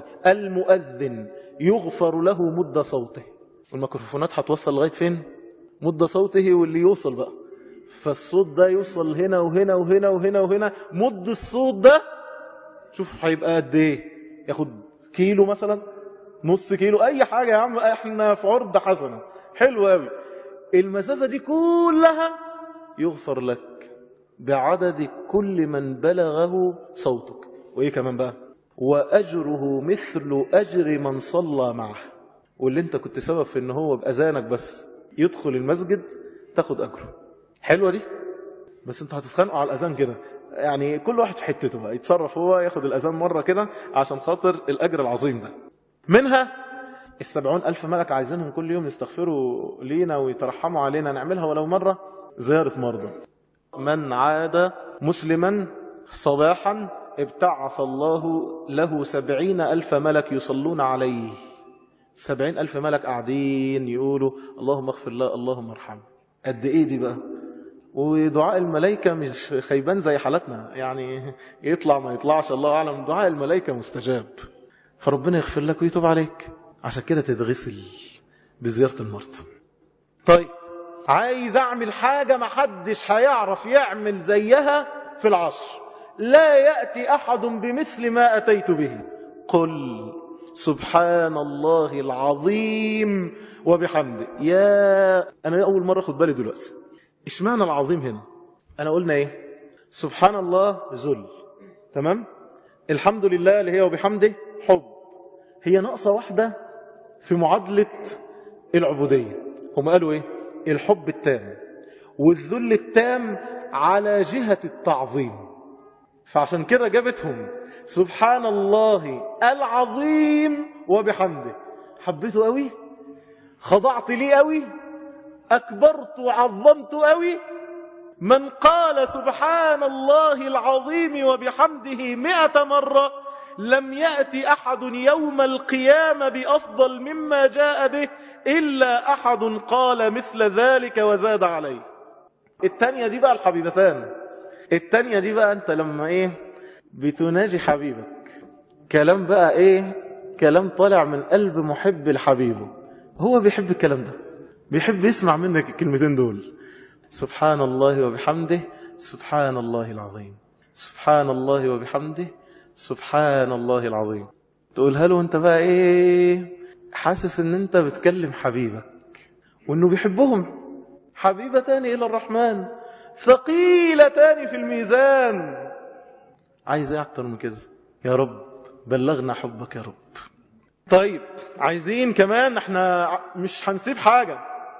المؤذن يغفر له مد صوته والميكروفونات هتوصل لغاية فين مد صوته واللي يوصل بقى فالصوت ده يوصل هنا وهنا وهنا وهنا وهنا مد الصوت ده شوف هيبقى قد ايه ياخد كيلو مثلا نص كيلو اي حاجة يا عم احنا في عرض حسنة حلو قوي المسافة دي كلها يغفر لك بعدد كل من بلغه صوتك وايه كمان بقى واجره مثل اجر من صلى معه واللي انت كنت سبب في ان هو باذانك بس يدخل المسجد تاخد اجره حلوه دي بس انتوا هتتخانقوا على الاذان كده يعني كل واحد في حتته بقى يتصرف هو ياخد الاذان مره كده عشان خاطر الاجر العظيم ده منها السبعون ألف ملك عايزينهم كل يوم يستغفروا لينا ويترحموا علينا نعملها ولو مرة زيارة مرضى من عاد مسلما صباحا ابتعث الله له سبعين ألف ملك يصلون عليه سبعين ألف ملك قاعدين يقولوا اللهم اغفر له اللهم ارحمه قد ايه دي بقى ودعاء الملائكة مش خيبان زي حالتنا يعني يطلع ما يطلعش الله أعلم دعاء الملائكة مستجاب فربنا يغفر لك ويتوب عليك عشان كده تتغسل بزيارة المرضى طيب عايز اعمل حاجة ما حدش هيعرف يعمل زيها في العصر لا يأتي أحد بمثل ما أتيت به قل سبحان الله العظيم وبحمده يا أنا أول مرة أخد بالي دلوقتي اشمعنى العظيم هنا أنا قلنا إيه سبحان الله ذل تمام الحمد لله اللي هي وبحمده حب هي ناقصة واحدة في معادلة العبودية هم قالوا إيه الحب التام والذل التام على جهة التعظيم فعشان كده جابتهم سبحان الله العظيم وبحمده حبيته قوي خضعت ليه قوي أكبرت وعظمت قوي من قال سبحان الله العظيم وبحمده مئة مرة لم يأتي أحد يوم القيامة بأفضل مما جاء به إلا أحد قال مثل ذلك وزاد عليه التانية دي بقى الحبيبتان التانية دي بقى أنت لما إيه بتناجي حبيبك كلام بقى إيه كلام طالع من قلب محب لحبيبه هو بيحب الكلام ده بيحب يسمع منك الكلمتين دول سبحان الله وبحمده سبحان الله العظيم سبحان الله وبحمده سبحان الله العظيم تقولها له انت بقى ايه حاسس ان انت بتكلم حبيبك وانه بيحبهم حبيبتان الى الرحمن ثقيلتان في الميزان عايز ايه اكتر من كده يا رب بلغنا حبك يا رب طيب عايزين كمان احنا مش هنسيب حاجة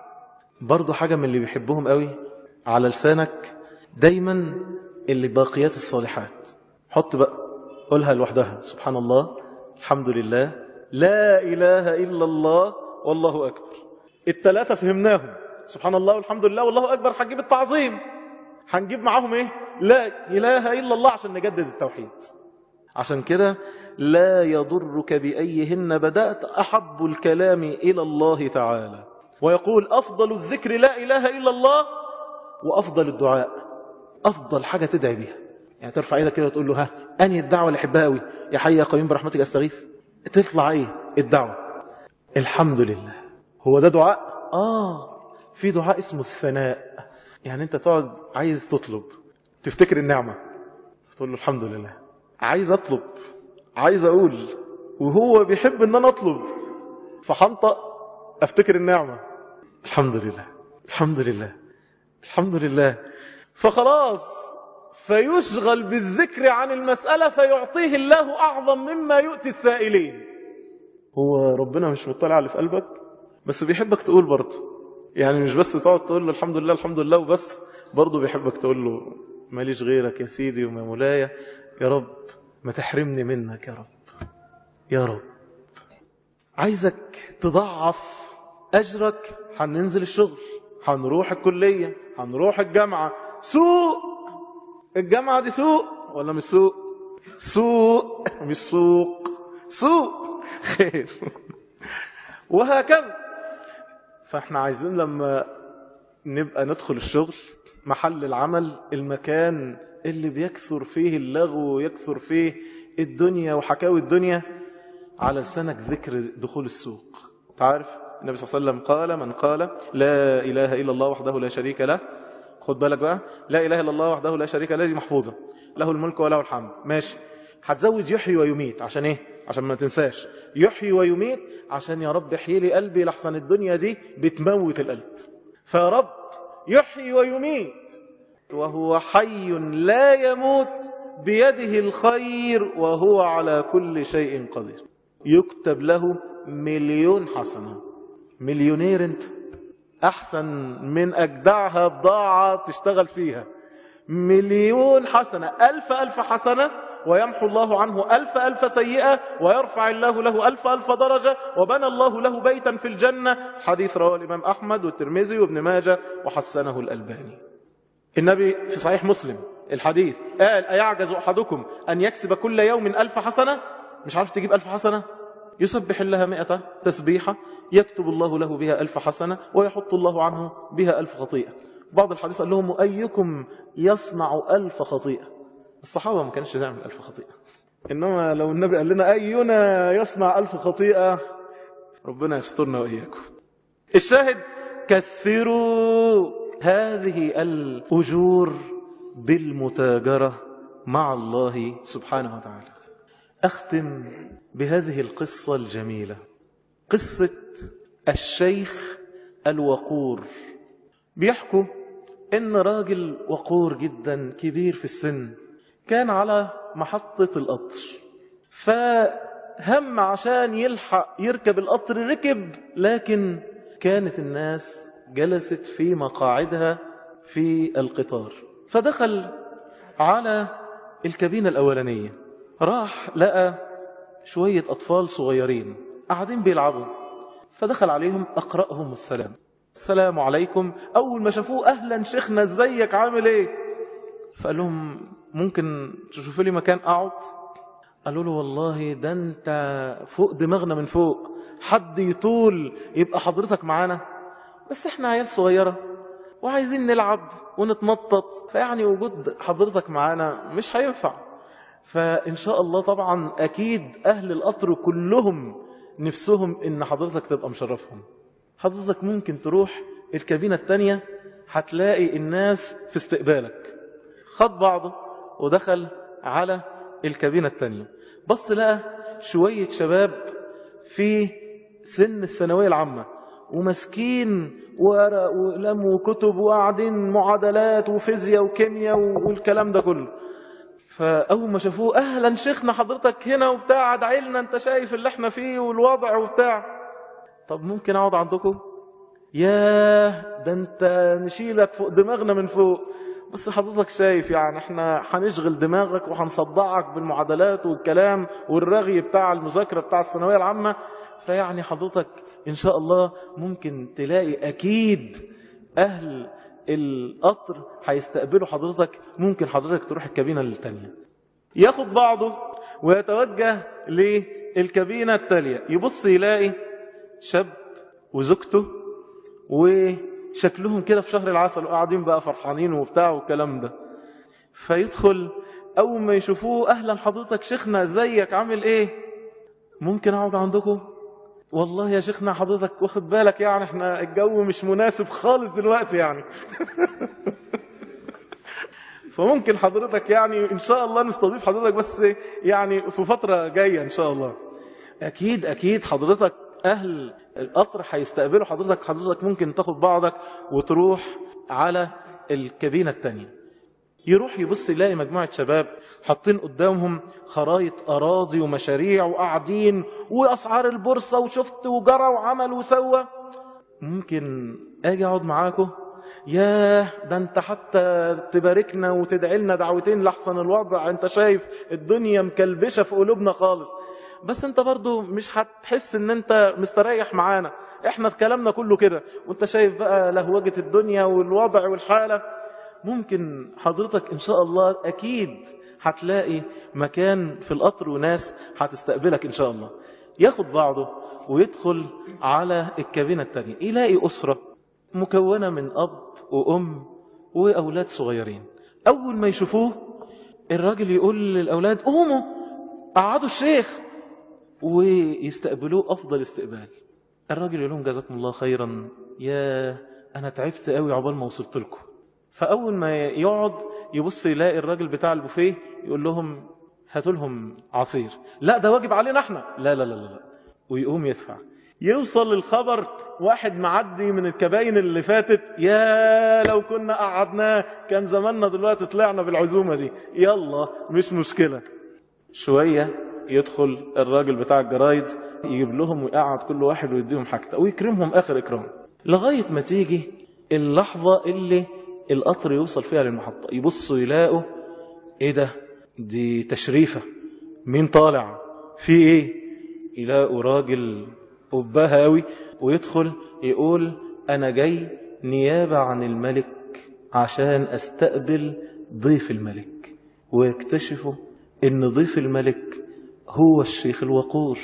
برضو حاجة من اللي بيحبهم قوي على لسانك دايما اللي باقيات الصالحات حط بقى قولها لوحدها سبحان الله الحمد لله لا إله إلا الله والله أكبر التلاتة فهمناهم سبحان الله والحمد لله والله أكبر هنجيب التعظيم هنجيب معاهم إيه لا إله إلا الله عشان نجدد التوحيد عشان كده لا يضرك بأيهن بدأت أحب الكلام إلى الله تعالى ويقول أفضل الذكر لا إله إلا الله وأفضل الدعاء أفضل حاجة تدعي بيها يعني ترفع ايدك كده وتقول له ها أنهي الدعوة اللي أحبها قوي يا حي يا قيوم برحمتك أستغيث تطلع ايه الدعوة الحمد لله هو ده دعاء آه في دعاء اسمه الثناء يعني أنت تقعد عايز تطلب تفتكر النعمة تقول له الحمد لله عايز أطلب عايز أقول وهو بيحب أن أنا أطلب فحنطق أفتكر النعمة الحمد لله الحمد لله الحمد لله فخلاص فيشغل بالذكر عن المسألة فيعطيه الله أعظم مما يؤتي السائلين هو ربنا مش مطلع على اللي في قلبك بس بيحبك تقول برضه يعني مش بس تقعد تقول له الحمد لله الحمد لله وبس برضه بيحبك تقول له ماليش غيرك يا سيدي وما مولاي يا رب ما تحرمني منك يا رب يا رب عايزك تضعف أجرك هننزل الشغل هنروح الكلية هنروح الجامعة سوق الجامعة دي سوق ولا مش سوق سوق مش سوق سوق خير وهكذا فاحنا عايزين لما نبقى ندخل الشغل محل العمل المكان اللي بيكثر فيه اللغو ويكثر فيه الدنيا وحكاوي الدنيا على لسانك ذكر دخول السوق تعرف النبي صلى الله عليه وسلم قال من قال لا إله إلا الله وحده لا شريك له خد بالك بقى لا إله إلا الله وحده لا شريك له دي محفوظة له الملك وله الحمد ماشي هتزود يحيي ويميت عشان ايه عشان ما تنساش يحيي ويميت عشان يا رب احيي لي قلبي لحسن الدنيا دي بتموت القلب فيا رب يحيي ويميت وهو حي لا يموت بيده الخير وهو على كل شيء قدير يكتب له مليون حسنة مليونير انت احسن من اجدعها بضاعة تشتغل فيها مليون حسنة ألف ألف حسنة ويمحو الله عنه ألف ألف سيئة ويرفع الله له ألف ألف درجة وبنى الله له بيتا في الجنة حديث رواه الإمام أحمد والترمذي وابن ماجة وحسنه الألباني النبي في صحيح مسلم الحديث قال أيعجز أحدكم أن يكسب كل يوم ألف حسنة مش عارف تجيب ألف حسنة يسبح لها مئة تسبيحة يكتب الله له بها ألف حسنة ويحط الله عنه بها ألف خطيئة بعض الحديث قال لهم أيكم يصنع ألف خطيئة الصحابة ما كانش يعمل ألف خطيئة إنما لو النبي قال لنا أينا يصنع ألف خطيئة ربنا يسترنا وإياكم الشاهد كثروا هذه الأجور بالمتاجرة مع الله سبحانه وتعالى أختم بهذه القصة الجميلة قصة الشيخ الوقور بيحكوا إن راجل وقور جدا كبير في السن كان على محطة القطر فهم عشان يلحق يركب القطر ركب لكن كانت الناس جلست في مقاعدها في القطار فدخل على الكابينة الأولانية راح لقى شوية أطفال صغيرين قاعدين بيلعبوا فدخل عليهم أقرأهم السلام السلام عليكم أول ما شافوه أهلا شيخنا ازيك عامل ايه فقال لهم ممكن تشوف لي مكان أقعد قالوا له والله ده انت فوق دماغنا من فوق حد يطول يبقى حضرتك معانا بس احنا عيال صغيرة وعايزين نلعب ونتنطط فيعني وجود حضرتك معانا مش هينفع فإن شاء الله طبعا أكيد أهل القطر كلهم نفسهم إن حضرتك تبقى مشرفهم حضرتك ممكن تروح الكابينة التانية هتلاقي الناس في استقبالك خد بعضه ودخل على الكابينة التانية بص لقى شوية شباب في سن الثانوية العامة ومسكين ورق وقلم وكتب وقاعدين معادلات وفيزياء وكيمياء والكلام ده كله فأول ما شافوه أهلا شيخنا حضرتك هنا وبتاع ادعي لنا أنت شايف اللي احنا فيه والوضع وبتاع طب ممكن أقعد عندكم ياه ده أنت نشيلك فوق دماغنا من فوق بس حضرتك شايف يعني احنا هنشغل دماغك وهنصدعك بالمعادلات والكلام والرغي بتاع المذاكرة بتاع الثانوية العامة فيعني حضرتك إن شاء الله ممكن تلاقي أكيد أهل القطر هيستقبلوا حضرتك ممكن حضرتك تروح الكابينة التانية ياخد بعضه ويتوجه للكابينة التالية يبص يلاقي شاب وزوجته وشكلهم كده في شهر العسل وقاعدين بقى فرحانين وبتاع والكلام ده فيدخل أول ما يشوفوه أهلا حضرتك شيخنا زيك عامل إيه ممكن أقعد عندكم والله يا شيخنا حضرتك واخد بالك يعني احنا الجو مش مناسب خالص دلوقتي يعني فممكن حضرتك يعني ان شاء الله نستضيف حضرتك بس يعني في فترة جاية ان شاء الله اكيد اكيد حضرتك اهل القطر هيستقبلوا حضرتك حضرتك ممكن تاخد بعضك وتروح على الكابينة التانية يروح يبص يلاقي مجموعة شباب حاطين قدامهم خرايط أراضي ومشاريع وقاعدين وأسعار البورصة وشفت وجرى وعمل وسوى ممكن أجي أقعد معاكم ياه ده انت حتى تباركنا وتدعي لنا دعوتين لحسن الوضع انت شايف الدنيا مكلبشة في قلوبنا خالص بس انت برضو مش هتحس ان انت مستريح معانا احنا في كلامنا كله كده وانت شايف بقى لهوجة الدنيا والوضع والحالة ممكن حضرتك ان شاء الله اكيد هتلاقي مكان في القطر وناس هتستقبلك ان شاء الله ياخد بعضه ويدخل على الكابينة التانية يلاقي أسرة مكونة من أب وأم وأولاد صغيرين أول ما يشوفوه الراجل يقول للأولاد قوموا قعدوا الشيخ ويستقبلوه أفضل استقبال الراجل يقول لهم جزاكم الله خيرا يا أنا تعبت قوي عقبال ما وصلت لكم فأول ما يقعد يبص يلاقي الراجل بتاع البوفيه يقول لهم هاتوا لهم عصير لا ده واجب علينا احنا لا لا لا لا ويقوم يدفع يوصل الخبر واحد معدي من الكباين اللي فاتت يا لو كنا قعدناه كان زماننا دلوقتي طلعنا بالعزومة دي يلا مش مشكلة شوية يدخل الراجل بتاع الجرايد يجيب لهم ويقعد كل واحد ويديهم حاجته ويكرمهم آخر إكرام لغاية ما تيجي اللحظة اللي القطر يوصل فيها للمحطة يبصوا يلاقوا ايه ده دي تشريفة مين طالع في ايه يلاقوا راجل قبها قوي ويدخل يقول انا جاي نيابة عن الملك عشان استقبل ضيف الملك ويكتشفوا ان ضيف الملك هو الشيخ الوقور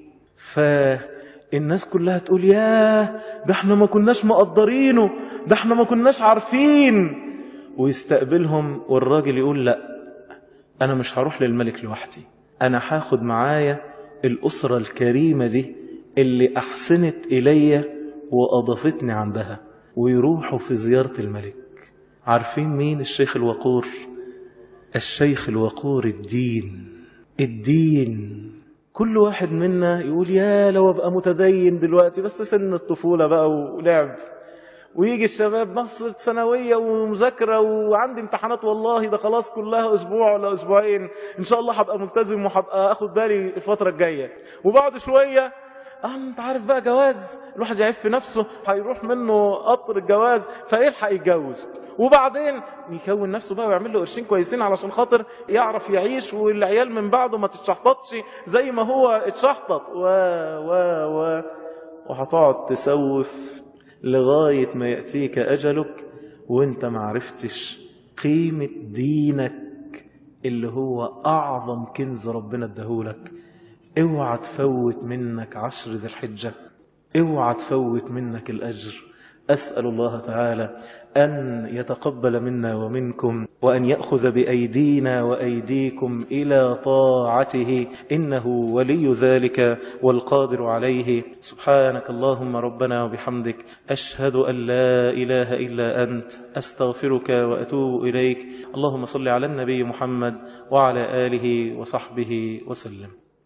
فالناس كلها تقول ياه ده احنا ما كناش مقدرينه ده احنا ما كناش عارفين ويستقبلهم والراجل يقول لا انا مش هروح للملك لوحدي انا هاخد معايا الاسرة الكريمة دي اللي احسنت الي واضافتني عندها ويروحوا في زيارة الملك عارفين مين الشيخ الوقور الشيخ الوقور الدين الدين كل واحد منا يقول يا لو ابقى متدين دلوقتي بس سن الطفولة بقى ولعب ويجي الشباب مصر ثانوية ومذاكرة وعندي امتحانات والله ده خلاص كلها اسبوع ولا اسبوعين ان شاء الله هبقى ملتزم وهبقى اخد بالي الفترة الجاية وبعد شوية اه انت عارف بقى جواز الواحد يعف نفسه هيروح منه قطر الجواز فيلحق يتجوز وبعدين يكون نفسه بقى ويعمل له قرشين كويسين علشان خاطر يعرف يعيش والعيال من بعده ما تتشحططش زي ما هو اتشحطط و و و وهتقعد تسوف لغاية ما يأتيك أجلك وانت ما عرفتش قيمة دينك اللي هو أعظم كنز ربنا اداهولك اوعى تفوت منك عشر ذي الحجة اوعى تفوت منك الأجر أسأل الله تعالى أن يتقبل منا ومنكم وأن يأخذ بأيدينا وأيديكم إلى طاعته إنه ولي ذلك والقادر عليه سبحانك اللهم ربنا وبحمدك أشهد أن لا إله إلا أنت أستغفرك وأتوب إليك اللهم صل على النبي محمد وعلى آله وصحبه وسلم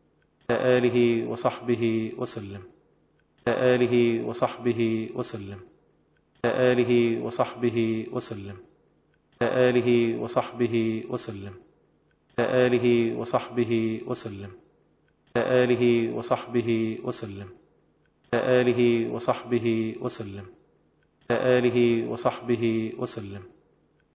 آله وصحبه وسلم آله وصحبه وسلم آله وصحبه وسلم آله وصحبه وسلم آله وصحبه وسلم آله وصحبه وسلم آله وصحبه وسلم آله وصحبه وسلم